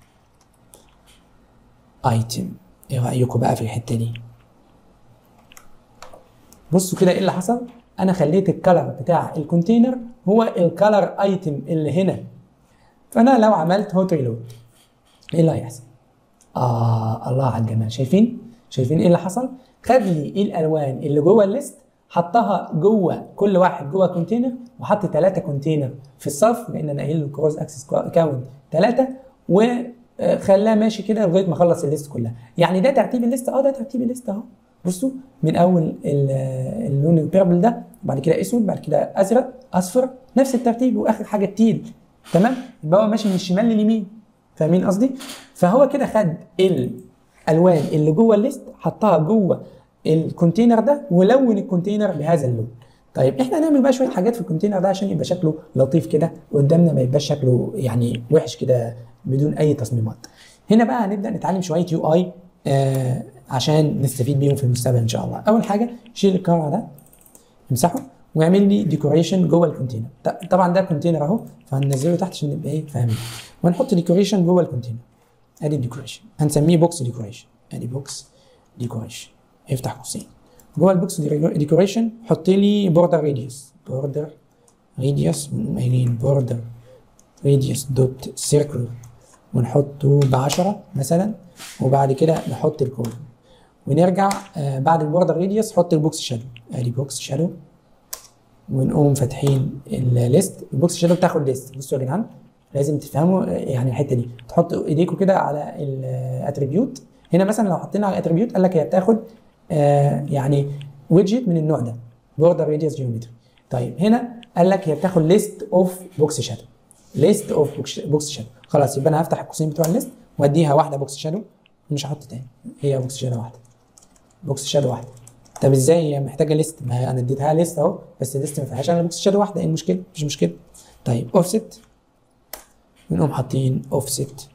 ايتم ايه رايكم بقى في الحته دي بصوا كده ايه اللي حصل انا خليت الكلر بتاع الكونتينر هو الكلر ايتم اللي هنا فانا لو عملت هوت ريلود ايه اللي هيحصل اه الله على الجمال شايفين شايفين ايه اللي حصل خد لي الالوان اللي جوه الليست حطها جوه كل واحد جوه كونتينر وحط ثلاثه كونتينر في الصف لان انا قايل له كروس اكسس كاونت ثلاثه وخلاه ماشي كده لغايه ما اخلص الليست كلها يعني ده ترتيب الليست اه ده ترتيب الليست اهو بصوا من اول اللون البيربل ده وبعد كده اسود بعد كده ازرق اصفر نفس الترتيب واخر حاجه التيل تمام يبقى هو ماشي من الشمال لليمين فاهمين قصدي فهو كده خد الالوان اللي جوه الليست حطها جوه الكونتينر ده ولون الكونتينر بهذا اللون طيب احنا هنعمل بقى شويه حاجات في الكونتينر ده عشان يبقى شكله لطيف كده قدامنا ما يبقاش شكله يعني وحش كده بدون اي تصميمات هنا بقى هنبدا نتعلم شويه يو اي آه عشان نستفيد بيهم في المستقبل ان شاء الله اول حاجه شيل الكار ده امسحه واعمل لي ديكوريشن جوه الكونتينر طبعا ده كونتينر اهو فهننزله تحت عشان نبقى ايه فاهمين ونحط ديكوريشن جوه الكونتينر ادي الديكوريشن هنسميه بوكس ديكوريشن ادي بوكس ديكوريشن افتح قوسين جوه البوكس ديكوريشن حط لي بوردر راديوس بوردر راديوس قايلين بوردر راديوس دوت سيركل ونحطه ب 10 مثلا وبعد كده نحط الكود ونرجع آه بعد البوردر راديوس حط البوكس شادو ادي بوكس شادو ونقوم فاتحين الليست البوكس شادو بتاخد ليست بصوا يا جدعان لازم تفهموا يعني الحته دي تحطوا ايديكم كده على الاتريبيوت هنا مثلا لو حطينا على الاتريبيوت قال لك هي بتاخد آه يعني ويدجت من النوع ده بوردر راديوس جيومتري طيب هنا قال لك هي بتاخد ليست اوف بوكس شادو ليست اوف بوكس شادو خلاص يبقى انا هفتح القوسين بتوع الليست واديها واحده بوكس شادو مش هحط تاني هي بوكس شادو واحده بوكس شادو واحده طب ازاي هي محتاجه ليست ما هي انا اديتها ليست اهو بس الليست ما فيهاش انا بوكس شادو واحده ايه المشكله مفيش مشكله طيب اوفست ونقوم حاطين اوفست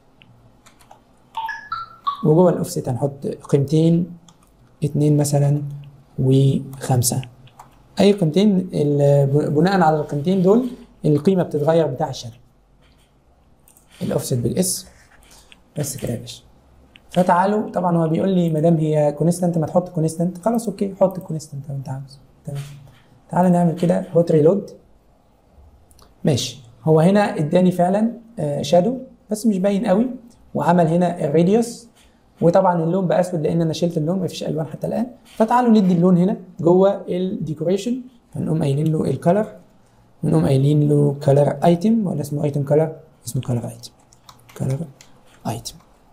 وجوه الاوفست هنحط قيمتين اتنين مثلا وخمسة اي قيمتين بناء على القيمتين دول القيمه بتتغير بتاع الشادو الاوفست بالاس بس كده يا باشا فتعالوا طبعا هو بيقول لي ما دام هي كونستنت ما تحط كونستنت خلاص اوكي حط الكونستنت لو انت عاوز تمام تعالى نعمل كده هوت ريلود ماشي هو هنا اداني فعلا آه شادو بس مش باين قوي وعمل هنا الراديوس وطبعا اللون بقى اسود لان انا شلت اللون مفيش الوان حتى الان فتعالوا ندي اللون هنا جوه الديكوريشن هنقوم قايلين له الكالر ونقوم قايلين له كالر ايتم ولا اسمه ايتم كالر اسمه كالر ايتم كالر ايتم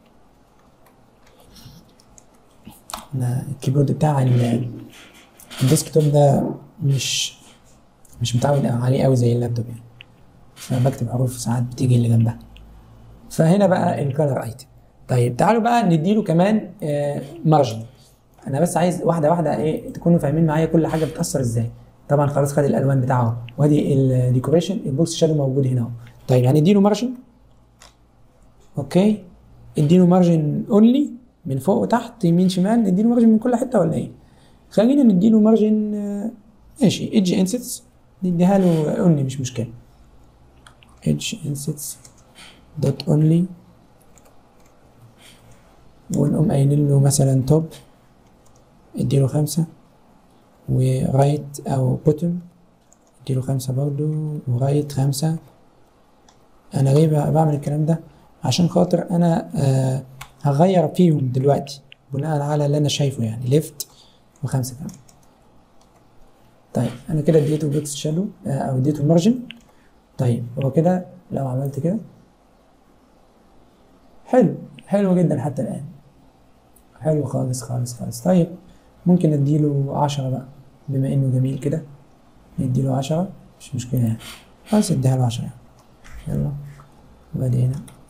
انا الكيبورد بتاع الديسكتوب ده مش مش متعود عليه قوي زي اللابتوب يعني فبكتب حروف ساعات بتيجي اللي جنبها فهنا بقى الكالر ايتم طيب تعالوا بقى نديله كمان آه مارجن انا بس عايز واحده واحده ايه تكونوا فاهمين معايا كل حاجه بتاثر ازاي طبعا خلاص خد الالوان بتاعه وادي الديكوريشن البوكس شادو موجود هنا اهو طيب هنديله مارجن اوكي اديله مارجن اونلي من فوق وتحت يمين شمال نديله مارجن من كل حته ولا ايه خلينا نديله مارجن آه ماشي ايدج انسيتس نديها له اونلي مش مشكله ايدج انسيتس دوت اونلي ونقوم قايلين له مثلا توب اديله خمسة ورايت او بوتوم اديله خمسة برضو ورايت خمسة انا ليه بعمل الكلام ده عشان خاطر انا آه هغير فيهم دلوقتي بناء على اللي انا شايفه يعني ليفت وخمسة كمان طيب انا كده اديته بوكس شادو آه او اديته مارجن طيب هو كده لو عملت كده حلو حلو جدا حتى الان حلو خالص خالص خالص طيب ممكن اديله عشرة بقى بما انه جميل كده نديله عشرة مش مشكلة يعني خلاص اديها له عشرة يعني. يلا وبعدين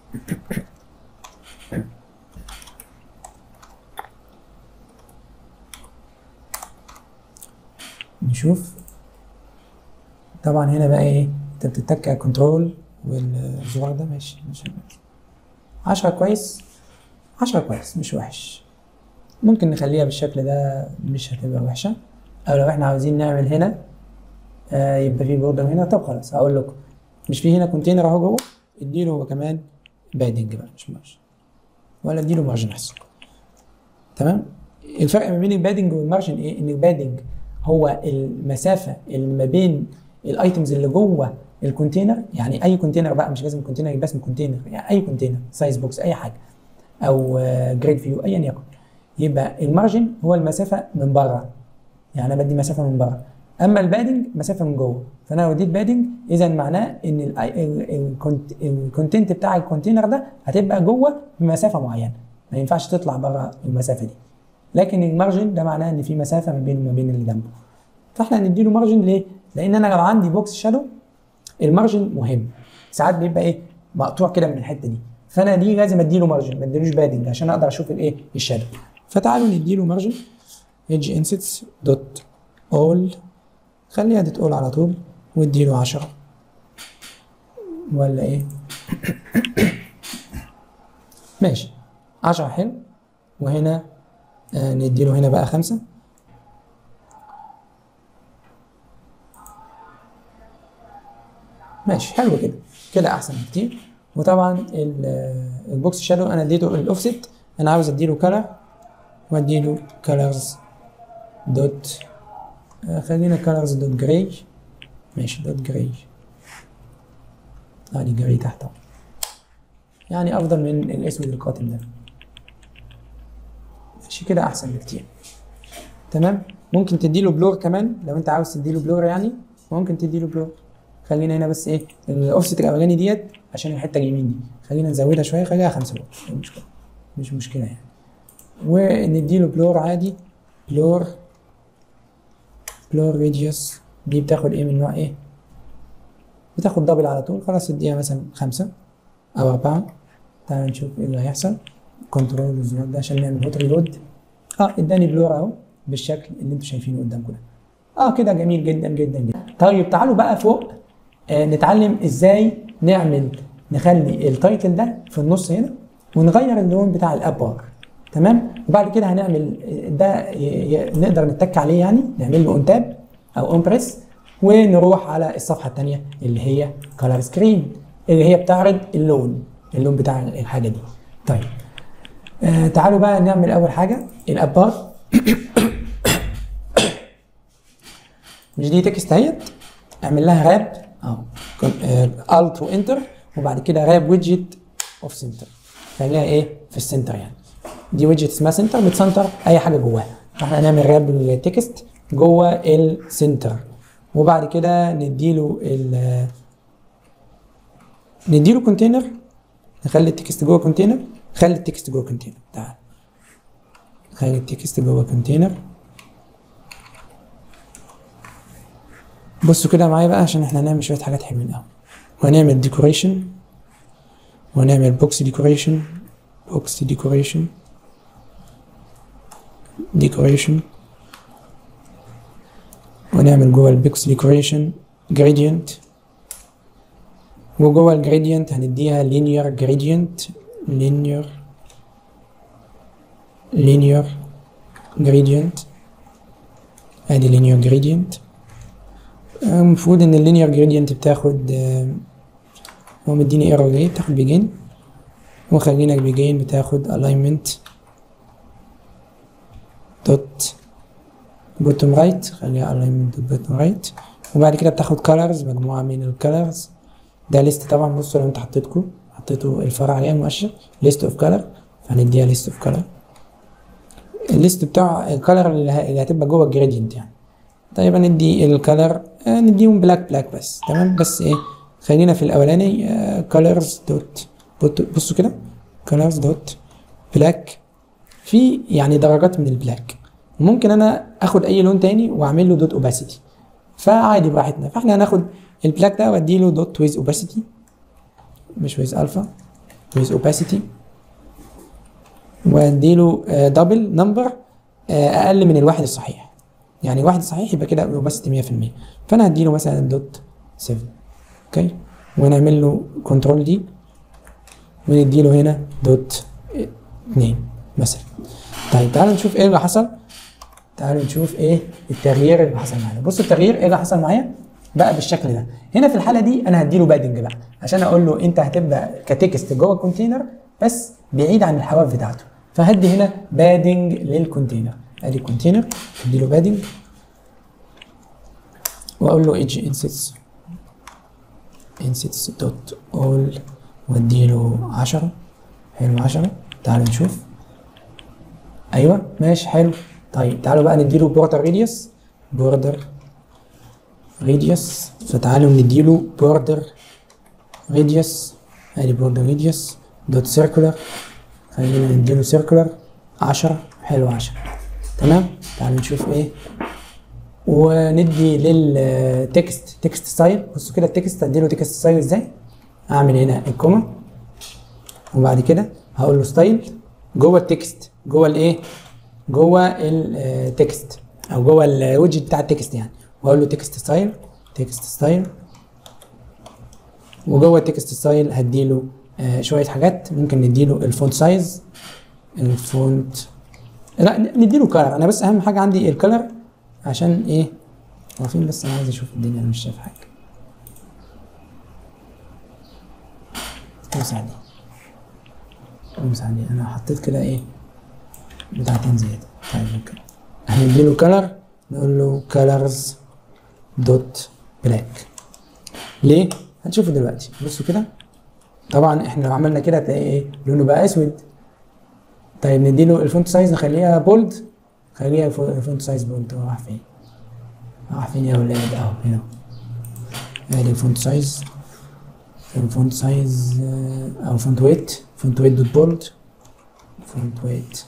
نشوف طبعا هنا بقى ايه انت بتتك على كنترول والزرار ده ماشي ماشي عشرة كويس عشرة كويس مش وحش ممكن نخليها بالشكل ده مش هتبقى وحشة أو لو احنا عاوزين نعمل هنا آه يبقى في بوردر هنا طب خلاص هقول لكم مش في هنا كونتينر اهو جوه اديله هو كمان بادنج بقى مش مارجن ولا اديله مارجن احسن تمام الفرق ما بين البادنج والمارجن ايه ان البادنج هو المسافه اللي ما بين الايتمز اللي جوه الكونتينر يعني اي كونتينر بقى مش لازم كونتينر يبقى اسمه كونتينر يعني اي كونتينر سايز بوكس اي حاجه او جريد فيو ايا يكن يبقى المارجن هو المسافه من بره يعني انا بدي مسافه من بره اما البادنج مسافه من جوه فانا لو اديت بادنج اذا معناه ان الكونتنت بتاع الكونتينر ده هتبقى جوه بمسافه معينه ما ينفعش تطلع بره المسافه دي لكن المارجن ده معناه ان في مسافه ما بينه وما بين اللي جنبه فاحنا هنديله مارجن ليه؟ لان انا لو عندي بوكس شادو المارجن مهم ساعات بيبقى ايه مقطوع كده من الحته دي فانا دي لازم اديله مارجن ما اديلوش بادنج عشان اقدر اشوف الايه الشادو فتعالوا نديله مارجن ايدج انسيتس دوت اول خليها دوت اول على طول واديله 10 ولا ايه ماشي 10 حلو وهنا آه نديله هنا بقى خمسة ماشي حلو كده كده احسن بكتير وطبعا ال- البوكس شادو انا اديته الاوفست انا عاوز اديله كلر واديله كلرز دوت آه، خلينا كلرز دوت جراي ماشي دوت جراي ادي جراي تحت اهو يعني افضل من الاسود القاتم ده ماشي كده احسن بكتير تمام ممكن تديله بلور كمان لو انت عاوز تديله بلور يعني ممكن تديله بلور خلينا هنا بس ايه الاوفست الاولاني ديت عشان الحته اليمين دي خلينا نزودها شويه خليها خمسة بلور مش مشكله مش مشكله يعني ونديله بلور عادي بلور بلور راديوس دي بتاخد ايه من نوع ايه بتاخد دبل على طول خلاص اديها مثلا خمسة او اربعة تعال نشوف ايه اللي هيحصل كنترول الزرار ده عشان نعمل هوت ريلود اه اداني بلور اهو بالشكل اللي انتم شايفينه قدامكم ده اه كده جميل جدا جدا جدا طيب تعالوا بقى فوق آه نتعلم ازاي نعمل نخلي التايتل ده في النص هنا ونغير اللون بتاع الاب بار تمام وبعد كده هنعمل ده ي- ي- نقدر نتك عليه يعني نعمل له اون تاب او اون بريس ونروح على الصفحه الثانيه اللي هي كلر سكرين اللي هي بتعرض اللون اللون بتاع الحاجه دي طيب آه تعالوا بقى نعمل اول حاجه الاب بار مش دي تكست اهيت اعمل لها راب اهو الت وانتر وبعد كده راب ويدجت اوف سنتر خليها ايه في السنتر يعني دي ويدجت اسمها سنتر بتسنتر اي حاجه جواها فاحنا هنعمل راب التكست جوه السنتر وبعد كده نديله ال نديله كونتينر نخلي التكست جوه كونتينر خلي التكست جوه كونتينر تعال خلي التكست جوه كونتينر بصوا كده معايا بقى عشان احنا هنعمل شويه حاجات حلوين قوي وهنعمل ديكوريشن وهنعمل بوكس ديكوريشن بوكس ديكوريشن ديكوريشن ونعمل جوه البوكس ديكوريشن جريدينت وجوه الجريدينت هنديها linear gradient linear linear gradient ادي linear gradient المفروض ان اللينير جريدينت بتاخد آه، هو مديني ايرور جاي بتاخد بيجين وخلينا بيجين بتاخد alignment دوت بوتوم رايت خليها alignment دوت بوتوم رايت وبعد كده بتاخد colors مجموعة من الكالرز ده ليست طبعا بصوا لو انت حطيتكم حطيتوا الفرع عليها مؤشر list of color فهنديها list of color الليست بتاع الكالر اللي ه- اللي هتبقى جوه الجريدينت يعني طيب هندي الكالر آه، نديهم بلاك بلاك بس تمام بس ايه خلينا في الاولاني كالرز دوت بصوا كده كالرز دوت بلاك في يعني درجات من البلاك ممكن انا اخد اي لون تاني واعمل له دوت اوباسيتي فعادي براحتنا فاحنا هناخد البلاك ده وادي له دوت ويز اوباسيتي مش ويز الفا ويز اوباسيتي وادي له دبل نمبر اقل من الواحد الصحيح يعني واحد صحيح يبقى كده اوباسيتي 100% فانا هديله مثلا دوت 7 اوكي ونعمل له كنترول دي ونديله هنا دوت 2 مثلا طيب تعالوا نشوف ايه اللي حصل تعالوا نشوف ايه التغيير اللي حصل معايا بصوا التغيير ايه اللي حصل معايا بقى بالشكل ده هنا في الحاله دي انا هديله بادنج بقى عشان اقول له انت هتبقى كتكست جوه الكونتينر بس بعيد عن الحواف بتاعته فهدي هنا بادنج للكونتينر ادي الكونتينر اديله بادنج واقول له ايدج انسيتس انسيتس دوت اول واديله 10 حلو 10 تعالوا نشوف ايوه ماشي حلو طيب تعالوا بقى نديله بوردر ريديوس بوردر ريديوس فتعالوا نديله بوردر ريديوس ادي بوردر ريديوس دوت سيركولر خلينا نديله سيركولر 10 حلو 10 تمام تعالوا نشوف ايه وندي للتكست تكست ستايل بصوا كده التكست اديله تكست ستايل ازاي اعمل هنا الكوما وبعد كده هقول له ستايل جوه التكست جوه الايه جوه التكست او جوه الويدجت بتاع التكست يعني واقول له تكست ستايل تكست ستايل وجوه التكست ستايل هديله آه شويه حاجات ممكن نديله الفونت سايز الفونت لا نديله كلر انا بس اهم حاجه عندي الكلر عشان ايه هو فين بس انا عايز اشوف الدنيا انا مش شايف حاجه امسح دي امسح دي انا حطيت كده ايه بتاعتين زياده طيب اوكي هنديله كلر نقول له colors دوت بلاك ليه؟ هنشوفه دلوقتي بصوا كده طبعا احنا لو عملنا كده هتلاقي ايه لونه بقى اسود طيب نديله الفونت سايز نخليها بولد خليها الفو- الفونت سايز بولد هو راح فين راح فين يا ولاد اهو هنا ادي الفونت سايز الفونت سايز آه، او فونت ويت فونت ويت دوت بولد فونت ويت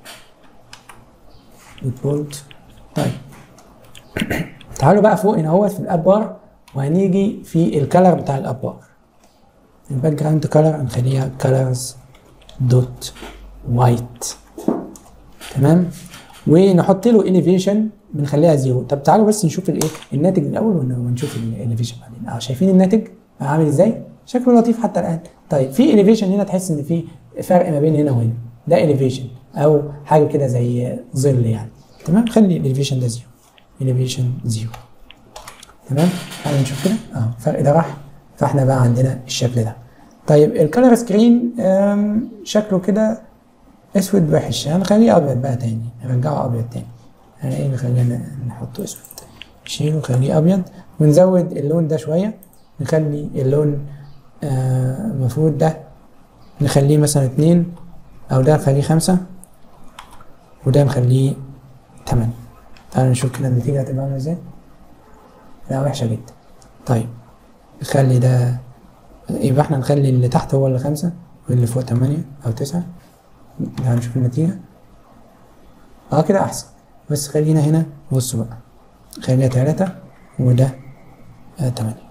دوت بولد طيب تعالوا بقى فوق هنا هو في الاب بار وهنيجي في الكالر بتاع الاب بار الباك جراوند كالر هنخليها كالرز دوت وايت تمام ونحط له اليفيشن بنخليها زيرو طب تعالوا بس نشوف الايه الناتج الاول ون- ونشوف الاليفيشن بعدين اه شايفين الناتج عامل ازاي شكله لطيف حتى الان طيب في اليفيشن هنا تحس ان في فرق ما بين هنا وهنا ده اليفيشن او حاجه كده زي ظل يعني تمام خلي الاليفيشن ده زيرو اليفيشن زيرو تمام تعالوا نشوف كده اه الفرق ده راح فاحنا بقى عندنا الشكل ده طيب الكالر سكرين آم، شكله كده اسود وحش هنخليه ابيض بقى تاني نرجعه ابيض تاني يعني ايه نخلينا نحطه اسود نشيله نخليه ابيض ونزود اللون ده شويه نخلي اللون آه، المفروض ده نخليه مثلا اتنين او ده نخليه خمسة وده نخليه تمانية تعالوا نشوف كده النتيجة هتبقى عاملة ازاي لا وحشة جدا طيب نخلي ده يبقى احنا نخلي اللي تحت هو اللي خمسة واللي فوق تمانية أو تسعة تعالوا نشوف النتيجة اه كده أحسن بس خلينا هنا بصوا بقى خلينا تلاتة وده آه تمانية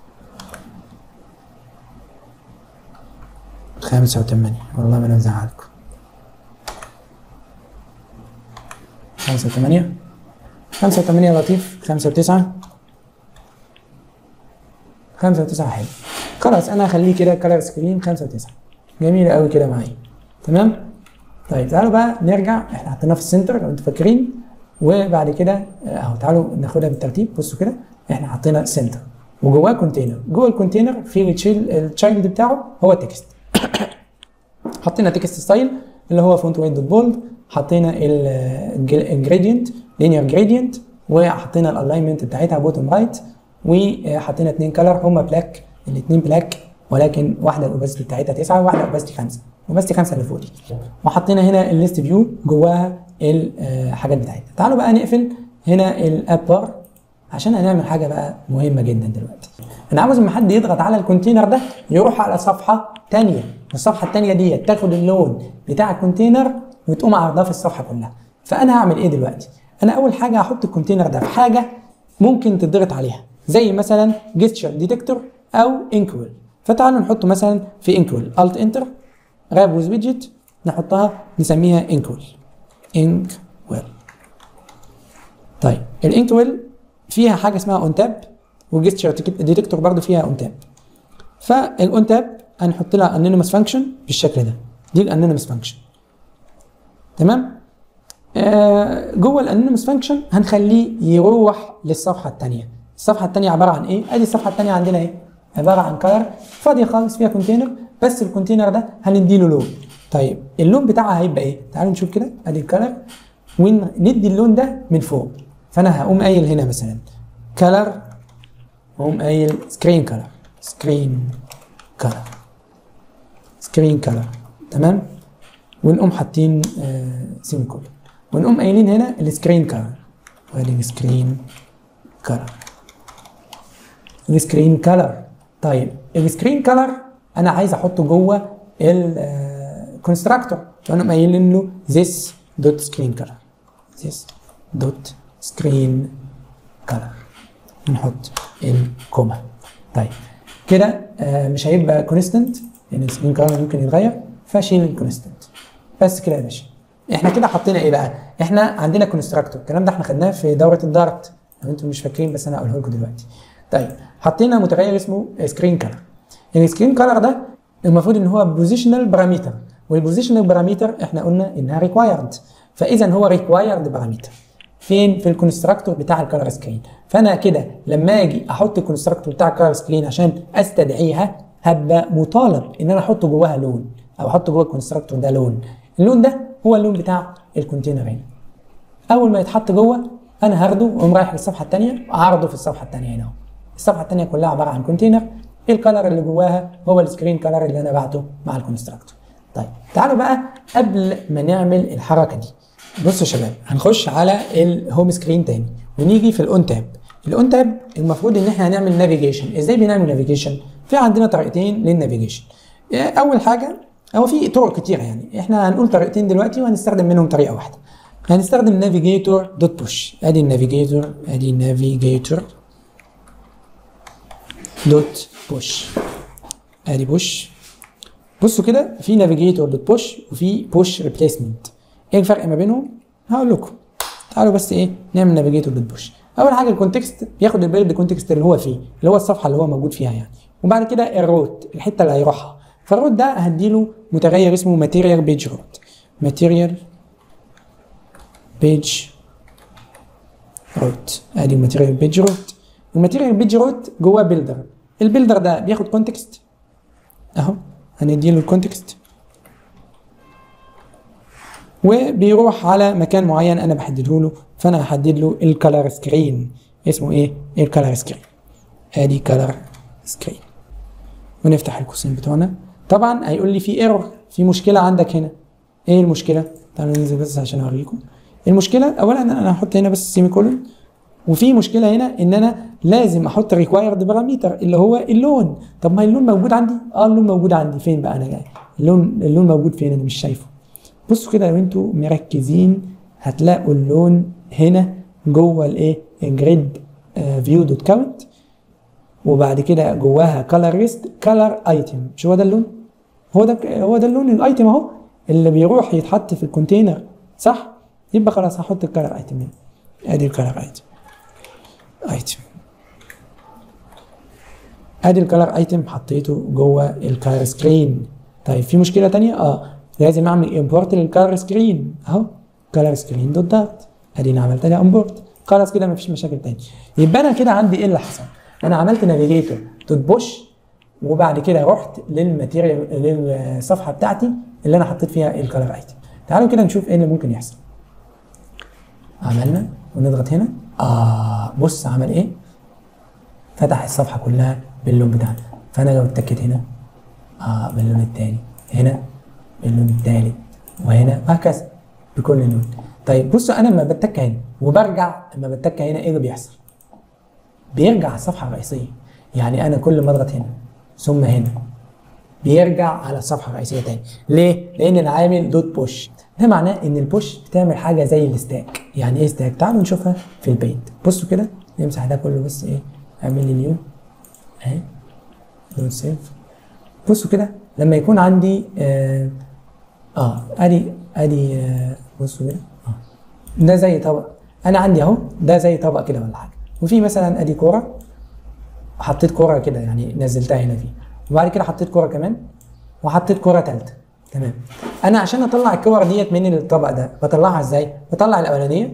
خمسة وتمانية والله ما أنا مزعلكم خمسة وتمانية خمسة وتمانية لطيف خمسة وتسعة خمسة وتسعة حلو خلاص أنا هخليه كده كلر سكرين خمسة وتسعة جميلة أوي كده معايا تمام طيب تعالوا بقى نرجع احنا حطيناه في السنتر لو انتوا فاكرين وبعد كده اهو تعالوا ناخدها بالترتيب بصوا كده احنا حطينا سنتر وجواه كونتينر جوه الكونتينر في التشيل- التشايلد بتاعه هو تكست حطينا تكست ستايل اللي هو فونت ويت دوت بولد حطينا الجريدينت لينير جريدينت وحطينا الالاينمنت بتاعتها بوتوم رايت وحطينا اتنين كلر هما بلاك الاتنين بلاك ولكن واحده الاوباسيتي بتاعتها 9 وواحده الاوباسيتي 5 اوباسيتي 5 اللي فوق دي وحطينا هنا الليست فيو جواها الحاجات بتاعتنا تعالوا بقى نقفل هنا الاب بار عشان هنعمل حاجه بقى مهمه جدا دلوقتي انا عاوز لما حد يضغط على الكونتينر ده يروح على صفحه تانية الصفحه التانية دي تاخد اللون بتاع الكونتينر وتقوم عرضها في الصفحه كلها فانا هعمل ايه دلوقتي انا اول حاجه هحط الكونتينر ده في حاجه ممكن تضغط عليها زي مثلا جيستشر ديتكتور او انكويل فتعالوا نحطه مثلا في انكويل الت انتر راب ويز ويدجت نحطها نسميها انكويل انكويل طيب الانكويل فيها حاجه اسمها اون تاب والجيستشر ديتكتور برضو فيها اون تاب فالاون تاب هنحط لها انونيمس فانكشن بالشكل ده دي الانونيمس فانكشن تمام آه جوه الانونيمس فانكشن هنخليه يروح للصفحه الثانيه الصفحه الثانيه عباره عن ايه ادي الصفحه الثانيه عندنا ايه عباره عن كلر فاضيه خالص فيها كونتينر بس الكونتينر ده هنديله لون طيب اللون بتاعها هيبقى ايه تعالوا نشوف كده ادي الكلر وندي اللون ده من فوق فانا هقوم قايل هنا مثلا كلر واقوم قايل سكرين كلر سكرين كلر سكرين كلر تمام ونقوم حاطين سيمي كولون ونقوم قايلين هنا السكرين كلر وادي السكرين كلر السكرين كلر طيب السكرين كلر انا عايز احطه جوه الكونستراكتور فانا قايلين له this دوت سكرين كلر this دوت سكرين كلر نحط الكوما طيب كده آه مش هيبقى كونستنت لان السكرين كلر ممكن يتغير فاشيل الكونستنت بس كده يا باشا احنا كده حطينا ايه بقى احنا عندنا كونستراكتور الكلام ده احنا خدناه في دوره الدارت لو انتم مش فاكرين بس انا هقوله لكم دلوقتي طيب حطينا متغير اسمه سكرين كلر السكرين كلر ده المفروض ان هو بوزيشنال بارامتر والبوزيشنال بارامتر احنا قلنا انها ريكوايرد فاذا هو ريكوايرد بارامتر فين في الكونستراكتور بتاع الكلر سكرين فانا كده لما اجي احط الكونستراكتور بتاع الكلر سكرين عشان استدعيها هبقى مطالب ان انا احط جواها لون او احط جوه الكونستراكتور ده لون اللون ده هو اللون بتاع الكونتينر هنا اول ما يتحط جوه انا هاخده واقوم رايح للصفحه الثانيه واعرضه في الصفحه الثانيه هنا اهو الصفحه الثانيه كلها عباره عن كونتينر الكلر اللي جواها هو السكرين كلر اللي انا بعته مع الكونستراكتور طيب تعالوا بقى قبل ما نعمل الحركه دي بصوا يا شباب هنخش على الهوم سكرين تاني ونيجي في الاون تاب الاون تاب المفروض ان احنا هنعمل نافيجيشن ازاي بنعمل نافيجيشن في عندنا طريقتين للنافيجيشن اول حاجه هو في طرق كتيره يعني احنا هنقول طريقتين دلوقتي وهنستخدم منهم طريقه واحده هنستخدم نافيجيتور دوت بوش ادي النافيجيتور ادي النافيجيتور دوت بوش ادي بوش بصوا كده في نافيجيتور دوت بوش وفي بوش ريبليسمنت ايه الفرق ما بينهم هقول لكم تعالوا بس ايه نعمل نافيجيتور دوت بوش اول حاجه الكونتكست بياخد البيلد كونتكست اللي هو فيه اللي هو الصفحه اللي هو موجود فيها يعني وبعد كده الروت الحته اللي هيروحها فالروت ده هديله متغير اسمه ماتيريال بيج روت ماتيريال بيج روت ادي الماتيريال بيج روت الماتيريال بيج روت جواه بيلدر البيلدر ده بياخد كونتكست اهو هنديله الكونتكست وبيروح على مكان معين انا بحدده له فانا هحدد له الكالر سكرين اسمه ايه الكالر سكرين ادي كالر سكرين ونفتح القوسين بتوعنا طبعا هيقول لي في ايرور في مشكله عندك هنا ايه المشكله تعالوا ننزل بس عشان اوريكم المشكله اولا انا هحط هنا بس سيمي كولون وفي مشكله هنا ان انا لازم احط ريكوايرد بارامتر اللي هو اللون طب ما اللون موجود عندي اه اللون موجود عندي فين بقى انا جاي اللون اللون موجود فين انا مش شايفه بصوا كده لو انتوا مركزين هتلاقوا اللون هنا جوه الايه الجريد فيو دوت كاونت وبعد كده جواها كلر ريست كلر ايتم مش هو ده اللون هو ده هو ده اللون الايتم اهو اللي بيروح يتحط في الكونتينر صح يبقى خلاص هحط الكلر ايتم هنا ادي الكلر ايتم ايتم ادي الكلر ايتم حطيته جوه الكلر سكرين طيب في مشكله تانية اه لازم اعمل امبورت للكلر سكرين اهو كلر سكرين دوت دارت ادينا عملت لها امبورت خلاص كده مفيش مشاكل تاني يبقى انا كده عندي ايه اللي حصل انا عملت نافيجيتور دوت بوش وبعد كده رحت للماتيريال للصفحه بتاعتي اللي انا حطيت فيها الكلر ايتم تعالوا كده نشوف ايه اللي ممكن يحصل عملنا ونضغط هنا اه بص عمل ايه فتح الصفحه كلها باللون بتاعنا فانا لو اتكيت هنا اه باللون التاني هنا باللون التالت وهنا وهكذا بكل لون طيب بصوا انا لما بتك هنا وبرجع لما بتك هنا ايه اللي بيحصل بيرجع الصفحه الرئيسيه يعني انا كل ما اضغط هنا ثم هنا بيرجع على الصفحه الرئيسيه تاني ليه لان انا عامل دوت بوش ده معناه ان البوش بتعمل حاجه زي الستاك يعني ايه ستاك تعالوا نشوفها في البيت بصوا كده نمسح ده كله بس ايه اعمل لي نيو اهي دوت سيف بصوا كده لما يكون عندي اه, آه ادي ادي آه بصوا كده اه ده زي طبق انا عندي اهو ده زي طبق كده ولا حاجه وفي مثلا ادي كوره حطيت كوره كده يعني نزلتها هنا فيه وبعد كده حطيت كوره كمان وحطيت كوره ثالثه تمام انا عشان اطلع الكور ديت من الطبق ده بطلعها ازاي بطلع الاولانيه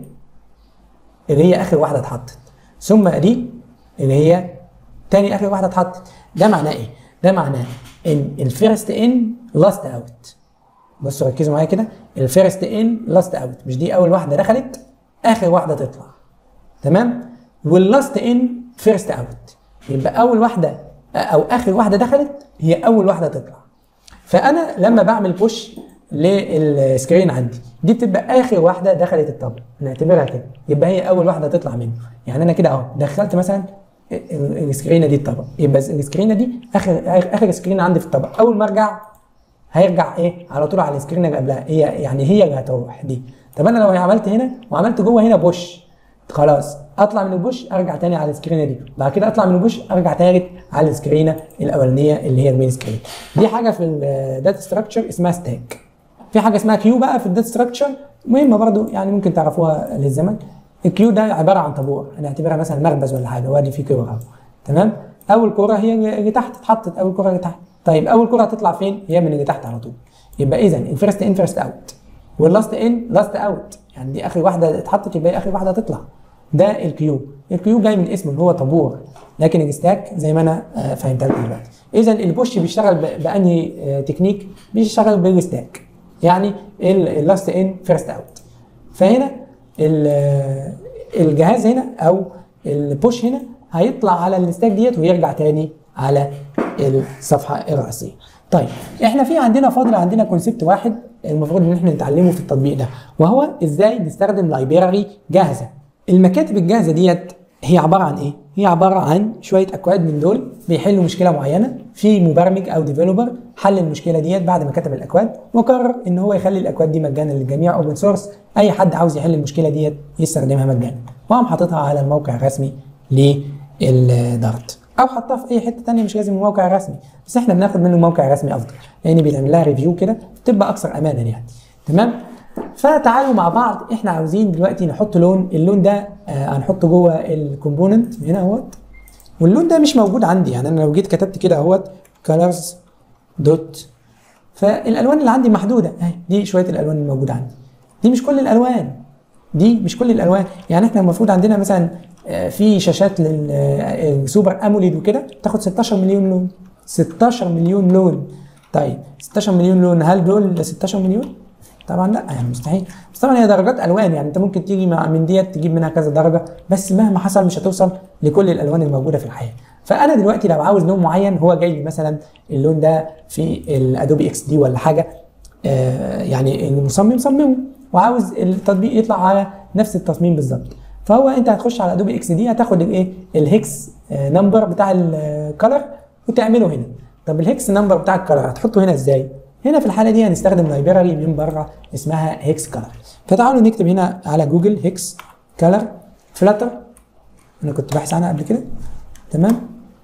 اللي هي اخر واحده اتحطت ثم دي اللي هي تاني اخر واحده اتحطت ده معناه ايه ده معناه ان الفيرست ان لاست اوت بصوا ركزوا معايا كده الفيرست ان لاست اوت مش دي اول واحده دخلت اخر واحده تطلع تمام واللاست ان فيرست اوت يبقى اول واحده او اخر واحده دخلت هي اول واحده تطلع فانا لما بعمل بوش للسكرين عندي دي بتبقى اخر واحده دخلت الطبق نعتبرها كده يبقى هي اول واحده تطلع منه يعني انا كده اهو دخلت مثلا السكرينه دي الطبق يبقى السكرينه دي اخر اخر سكرينه عندي في الطبق اول ما ارجع هيرجع ايه على طول على السكرينه اللي قبلها هي يعني هي اللي هتروح دي طب انا لو عملت هنا وعملت جوه هنا بوش خلاص اطلع من البوش ارجع تاني على السكرينه دي بعد كده اطلع من البوش ارجع تالت على السكرينه الاولانيه اللي هي المين سكرين دي حاجه في الداتا ستراكشر اسمها ستاك في حاجه اسمها كيو بقى في الداتا ستراكشر مهمه برضو يعني ممكن تعرفوها للزمن الكيو ده عباره عن طابور هنعتبرها مثلا مخبز ولا حاجه وادي فيه كوره اهو تمام اول كوره هي اللي تحت اتحطت اول كوره اللي تحت طيب اول كوره هتطلع فين هي من اللي تحت على طول يبقى اذا الفيرست ان فيرست اوت واللاست ان لاست اوت يعني دي اخر واحده اتحطت يبقى هي اخر واحده هتطلع ده الكيو الكيو جاي من اسمه اللي هو طابور لكن الستاك زي ما انا آه، فهمتها لكم دلوقتي اذا البوش بيشتغل ب- بانهي آه، تكنيك بيشتغل بالستاك يعني اللاست ان فيرست اوت فهنا ال- الجهاز هنا او البوش هنا هيطلع على الستاك ديت ويرجع تاني على الصفحه الرئيسيه طيب احنا في عندنا فاضل عندنا كونسيبت واحد المفروض ان احنا نتعلمه في التطبيق ده وهو ازاي نستخدم لايبراري جاهزه المكاتب الجاهزه ديت هي عباره عن ايه هي عباره عن شويه اكواد من دول بيحلوا مشكله معينه في مبرمج او ديفلوبر حل المشكله ديت بعد ما كتب الاكواد وقرر ان هو يخلي الاكواد دي مجانا للجميع اوبن سورس اي حد عاوز يحل المشكله ديت يستخدمها مجانا وقام حاططها على الموقع الرسمي للدارت او حطها في اي حته تانية مش لازم الموقع رسمي بس احنا بناخد منه موقع رسمي افضل لان بيتعمل لها ريفيو كده تبقى اكثر امانا يعني تمام فتعالوا مع بعض احنا عاوزين دلوقتي نحط لون اللون ده آه هنحطه جوه الكومبوننت هنا اهوت واللون ده مش موجود عندي يعني انا لو جيت كتبت كده اهوت colors دوت فالالوان اللي عندي محدوده اهي دي شويه الالوان الموجوده عندي دي مش كل الالوان دي مش كل الالوان يعني احنا المفروض عندنا مثلا آه، في شاشات للسوبر اموليد وكده تاخد 16 مليون لون 16 مليون لون طيب 16 مليون لون هل دول 16 مليون؟ طبعا لا يعني مستحيل بس طبعا هي درجات الوان يعني انت ممكن تيجي مع من ديت تجيب منها كذا درجه بس مهما حصل مش هتوصل لكل الالوان الموجوده في الحياه فانا دلوقتي لو عاوز لون معين هو جاي لي مثلا اللون ده في الادوبي اكس دي ولا حاجه آه، يعني المصمم صممه وعاوز التطبيق يطلع على نفس التصميم بالظبط فهو انت هتخش على ادوبي اكس دي هتاخد الايه الهكس آه، نمبر بتاع الكلر وتعمله هنا طب الهكس نمبر بتاع الكلر هتحطه هنا ازاي هنا في الحاله دي هنستخدم لايبراري من بره اسمها هيكس كلر فتعالوا نكتب هنا على جوجل هيكس كلر فلاتر انا كنت باحث عنها قبل كده تمام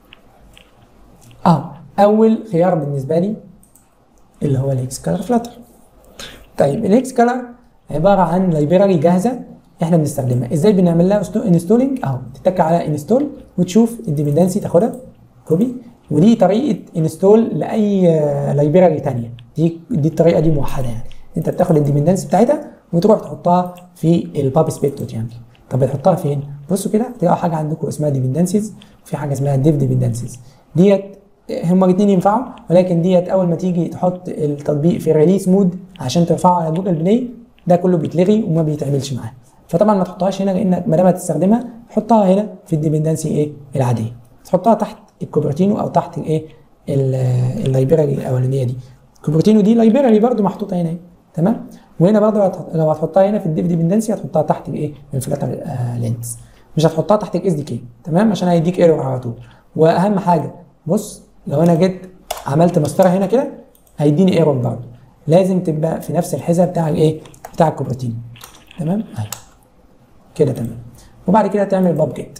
اه اول خيار بالنسبه لي اللي هو الهيكس كلر فلاتر طيب الهيكس كلر عباره عن لايبراري جاهزه احنا بنستخدمها ازاي بنعمل لها انستولينج اهو تتك على انستول وتشوف الديبندنسي تاخدها كوبي ودي طريقه انستول لاي لايبراري ثانيه دي دي الطريقه دي موحده يعني انت بتاخد الديبندنسي بتاعتها وتروح تحطها في الباب سبيكتوت يعني طب بتحطها فين بصوا كده تلاقوا حاجه عندكم اسمها ديبندنسيز وفي حاجه اسمها ديف ديبندنسيز ديت هما الاثنين ينفعوا ولكن ديت اول ما تيجي تحط التطبيق في ريليس مود عشان ترفعه على جوجل بلاي ده كله بيتلغي وما بيتعملش معاه فطبعا ما تحطهاش هنا لانك ما دام هتستخدمها حطها هنا في الديبندنسي ايه العاديه تحطها تحت الكوبرتينو او تحت الايه اللايبراري الاولانيه دي الكوبرتينو دي لايبراري برده محطوطه هنا اهي تمام وهنا برضه هتحط- لو هتحطها هنا في الديف ديبندنسي هتحطها تحت الايه الفلاتر آه لينكس مش هتحطها تحت الاس دي كي تمام عشان هيديك ايرور على طول واهم حاجه بص لو انا جيت عملت مسطره هنا كده هيديني ايرور برضه لازم تبقى في نفس الحذاء بتاع الايه بتاع الكوبرتينو تمام اهي كده تمام وبعد كده تعمل باب جيت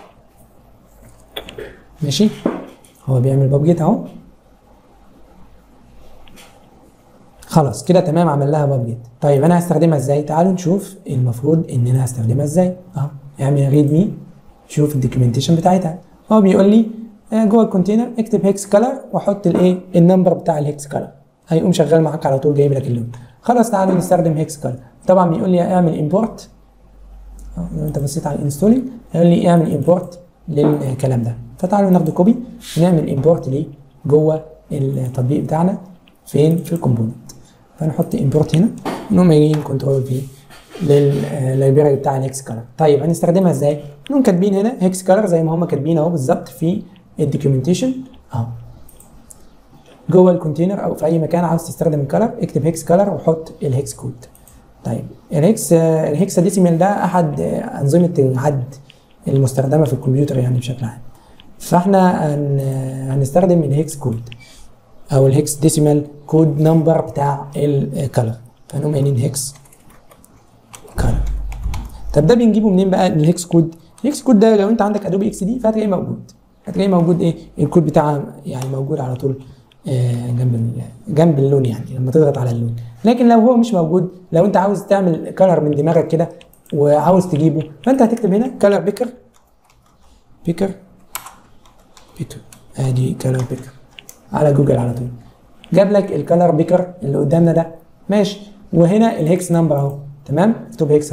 ماشي هو بيعمل باب جيت اهو خلاص كده تمام عمل لها باب جيت طيب انا هستخدمها ازاي تعالوا نشوف المفروض ان انا هستخدمها ازاي اهو اعمل ريد مي شوف الدوكيومنتيشن بتاعتها هو بيقول لي آه، جوه الكونتينر اكتب هيكس كلر واحط الايه النمبر بتاع الهيكس كلر هيقوم شغال معاك على طول جايب لك اللون خلاص تعالوا نستخدم هيكس كلر طبعا بيقول لي اعمل امبورت لو انت بصيت على الانستولينج هيقول لي اعمل امبورت للكلام ده فتعالوا ناخده كوبي ونعمل امبورت ليه جوه التطبيق بتاعنا فين في الكومبوننت فنحط امبورت هنا نقوم قايلين كنترول في لللايبراري بتاع الهكس كلر طيب هنستخدمها ازاي نقوم كاتبين هنا هكس كلر زي ما هم كاتبين اهو بالظبط في الدوكيومنتيشن اهو جوه الكونتينر او في اي مكان عاوز تستخدم الكلر اكتب هيكس كلر وحط الهكس كود طيب الهكس الهكسا ديسيمال ده احد انظمه العد المستخدمه في الكمبيوتر يعني بشكل عام فاحنا هن... هنستخدم الهكس كود او الهكس ديسيمال كود نمبر بتاع الكلر فنقوم قايلين هكس كلر طب ده بنجيبه منين بقى الهكس كود الهكس كود ده لو انت عندك ادوبي اكس دي فهتلاقيه موجود هتلاقيه موجود ايه الكود بتاعها يعني موجود على طول آه، جنب ال- جنب اللون يعني لما تضغط على اللون لكن لو هو مش موجود لو انت عاوز تعمل كلر من دماغك كده وعاوز تجيبه فانت هتكتب هنا كلر بيكر بيكر بيكر ادي كلر بيكر على جوجل على طول جاب لك الكلر بيكر اللي قدامنا ده ماشي وهنا الهكس نمبر اهو تمام اكتب هكس اهو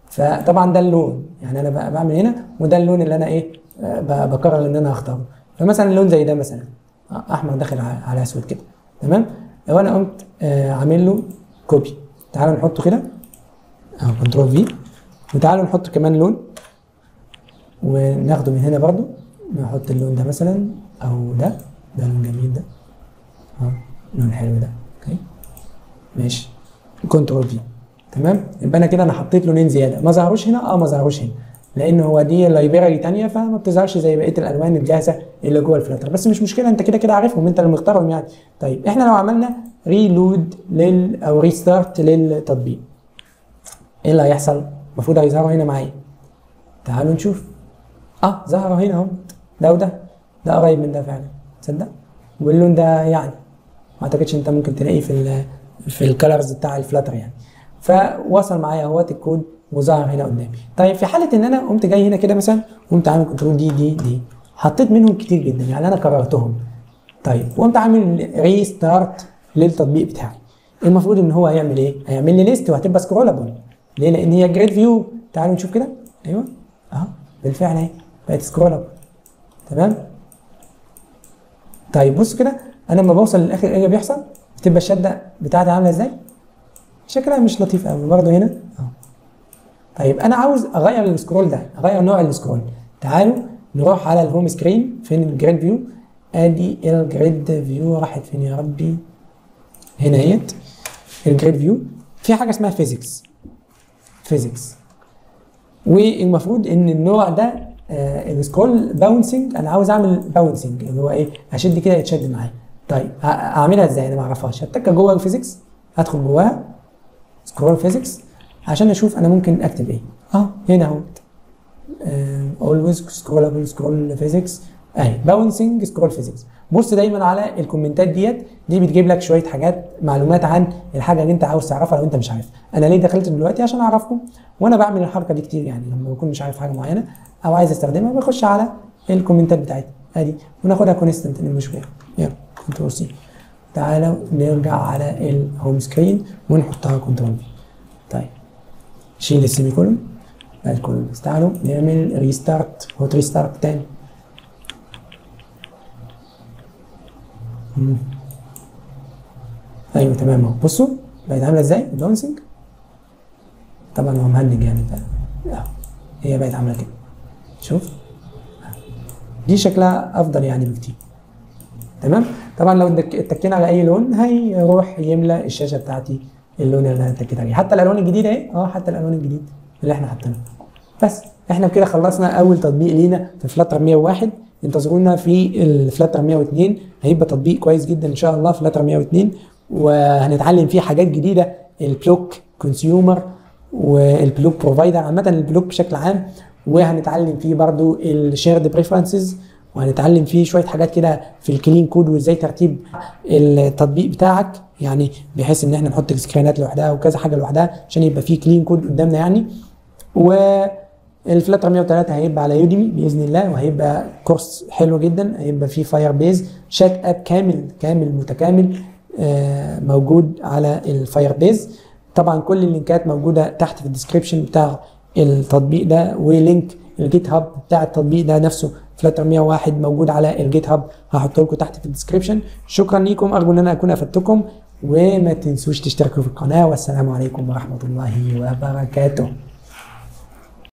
فطبعا ده اللون يعني انا بقى بعمل هنا وده اللون اللي انا ايه آه، ب- بقرر ان انا اختاره فمثلا لون زي ده مثلا آه، احمر داخل على على اسود كده تمام لو انا قمت آه، عامل له كوبي تعالوا نحطه كده اهو كنترول في وتعالوا نحط كمان لون وناخده من هنا برضو نحط اللون ده مثلا او ده ده لون جميل ده اه لون حلو ده اوكي ماشي كنترول في تمام يبقى انا كده انا حطيت لونين زياده ما ظهروش هنا اه ما ظهروش هنا لان هو دي لايبراري تانية فما بتظهرش زي بقيه الالوان الجاهزه اللي جوه الفلاتر بس مش مشكله انت كده كده عارفهم انت اللي مختارهم يعني طيب احنا لو عملنا ريلود لل او ريستارت للتطبيق ايه اللي هيحصل المفروض هيظهروا هنا معايا تعالوا نشوف اه ظهروا هنا اهو ده وده ده قريب من ده فعلا تصدق واللون ده يعني ما اعتقدش انت ممكن تلاقيه في ال في الكالرز بتاع الفلاتر يعني فوصل معايا اهوت الكود وظهر هنا قدامي طيب في حاله ان انا قمت جاي هنا كده مثلا قمت عامل كنترول دي دي دي حطيت منهم كتير جدا يعني انا كررتهم طيب وقمت عامل ريستارت للتطبيق بتاعي المفروض ان هو هيعمل ايه هيعمل لي ليست وهتبقى سكرولابل ليه لان هي جريد فيو تعالوا نشوف كده ايوه اهو بالفعل اهي بقت سكرولابل تمام طيب بص كده انا لما بوصل للاخر ايه اللي بيحصل بتبقى الشده بتاعتي عامله ازاي شكلها مش لطيف قوي برضه هنا اهو طيب انا عاوز اغير السكرول ده اغير نوع السكرول تعالوا نروح على الهوم سكرين فين الجريد فيو ادي الجريد فيو راحت فين يا ربي هنا اهيت الجريد فيو في حاجه اسمها فيزيكس فيزيكس والمفروض ان النوع ده آه السكرول باونسنج انا عاوز اعمل باونسنج اللي هو ايه اشد كده يتشد معايا طيب ه- اعملها ازاي انا ما اعرفهاش هتك جوه الفيزيكس هدخل جواها سكرول فيزيكس عشان اشوف انا ممكن اكتب ايه اه هنا اهو اولويز سكرولابل سكرول فيزيكس اهي باونسنج سكرول فيزيكس بص دايما على الكومنتات ديت دي بتجيب لك شويه حاجات معلومات عن الحاجه اللي انت عاوز تعرفها لو انت مش عارف انا ليه دخلت دلوقتي عشان اعرفكم وانا بعمل الحركه دي كتير يعني لما بكون مش عارف حاجه معينه او عايز استخدمها بخش على الكومنتات بتاعتها ادي وناخدها كونستنت المشكله يلا كنترول سي تعالوا نرجع على الهوم سكرين ونحطها كنترول في طيب شيل السيمي كولون بعد كولون بس تعالوا نعمل ريستارت هوت ريستارت تاني مم. ايوه تمام اهو بصوا بقت عامله ازاي الباونسنج طبعا هو مهنج يعني ف- اهو هي بقت عامله كده شوف دي شكلها افضل يعني بكتير تمام طبعا لو دك- اتكينا على اي لون هيروح يملى الشاشه بتاعتي اللون اللي انا اتكيت عليه حتى الالوان الجديده اهي اه حتى الالوان الجديده اللي احنا حاطينها بس احنا كده خلصنا اول تطبيق لينا في فلاتر 101 انتظرونا في الفلاتر 102 هيبقى تطبيق كويس جدا ان شاء الله فلاتر 102 وهنتعلم فيه حاجات جديده البلوك كونسيومر والبلوك بروفايدر عامه البلوك بشكل عام وهنتعلم فيه برضو الشيرد بريفرنسز وهنتعلم فيه شويه حاجات كده في الكلين كود وازاي ترتيب التطبيق بتاعك يعني بحيث ان احنا نحط سكرينات لوحدها وكذا حاجه لوحدها عشان يبقى فيه كلين كود قدامنا يعني والفلاتر 103 هيبقى على يوديمي باذن الله وهيبقى كورس حلو جدا هيبقى فيه فاير بيز شات اب كامل كامل متكامل آه، موجود على الفاير بيز طبعا كل اللينكات موجوده تحت في الديسكربشن بتاع التطبيق ده ولينك الجيت هاب بتاع التطبيق ده نفسه فلاتر 101 موجود على الجيت هاب هحطه لكم تحت في الديسكربشن شكرا ليكم ارجو ان انا اكون افدتكم وما تنسوش تشتركوا في القناه والسلام عليكم ورحمه الله وبركاته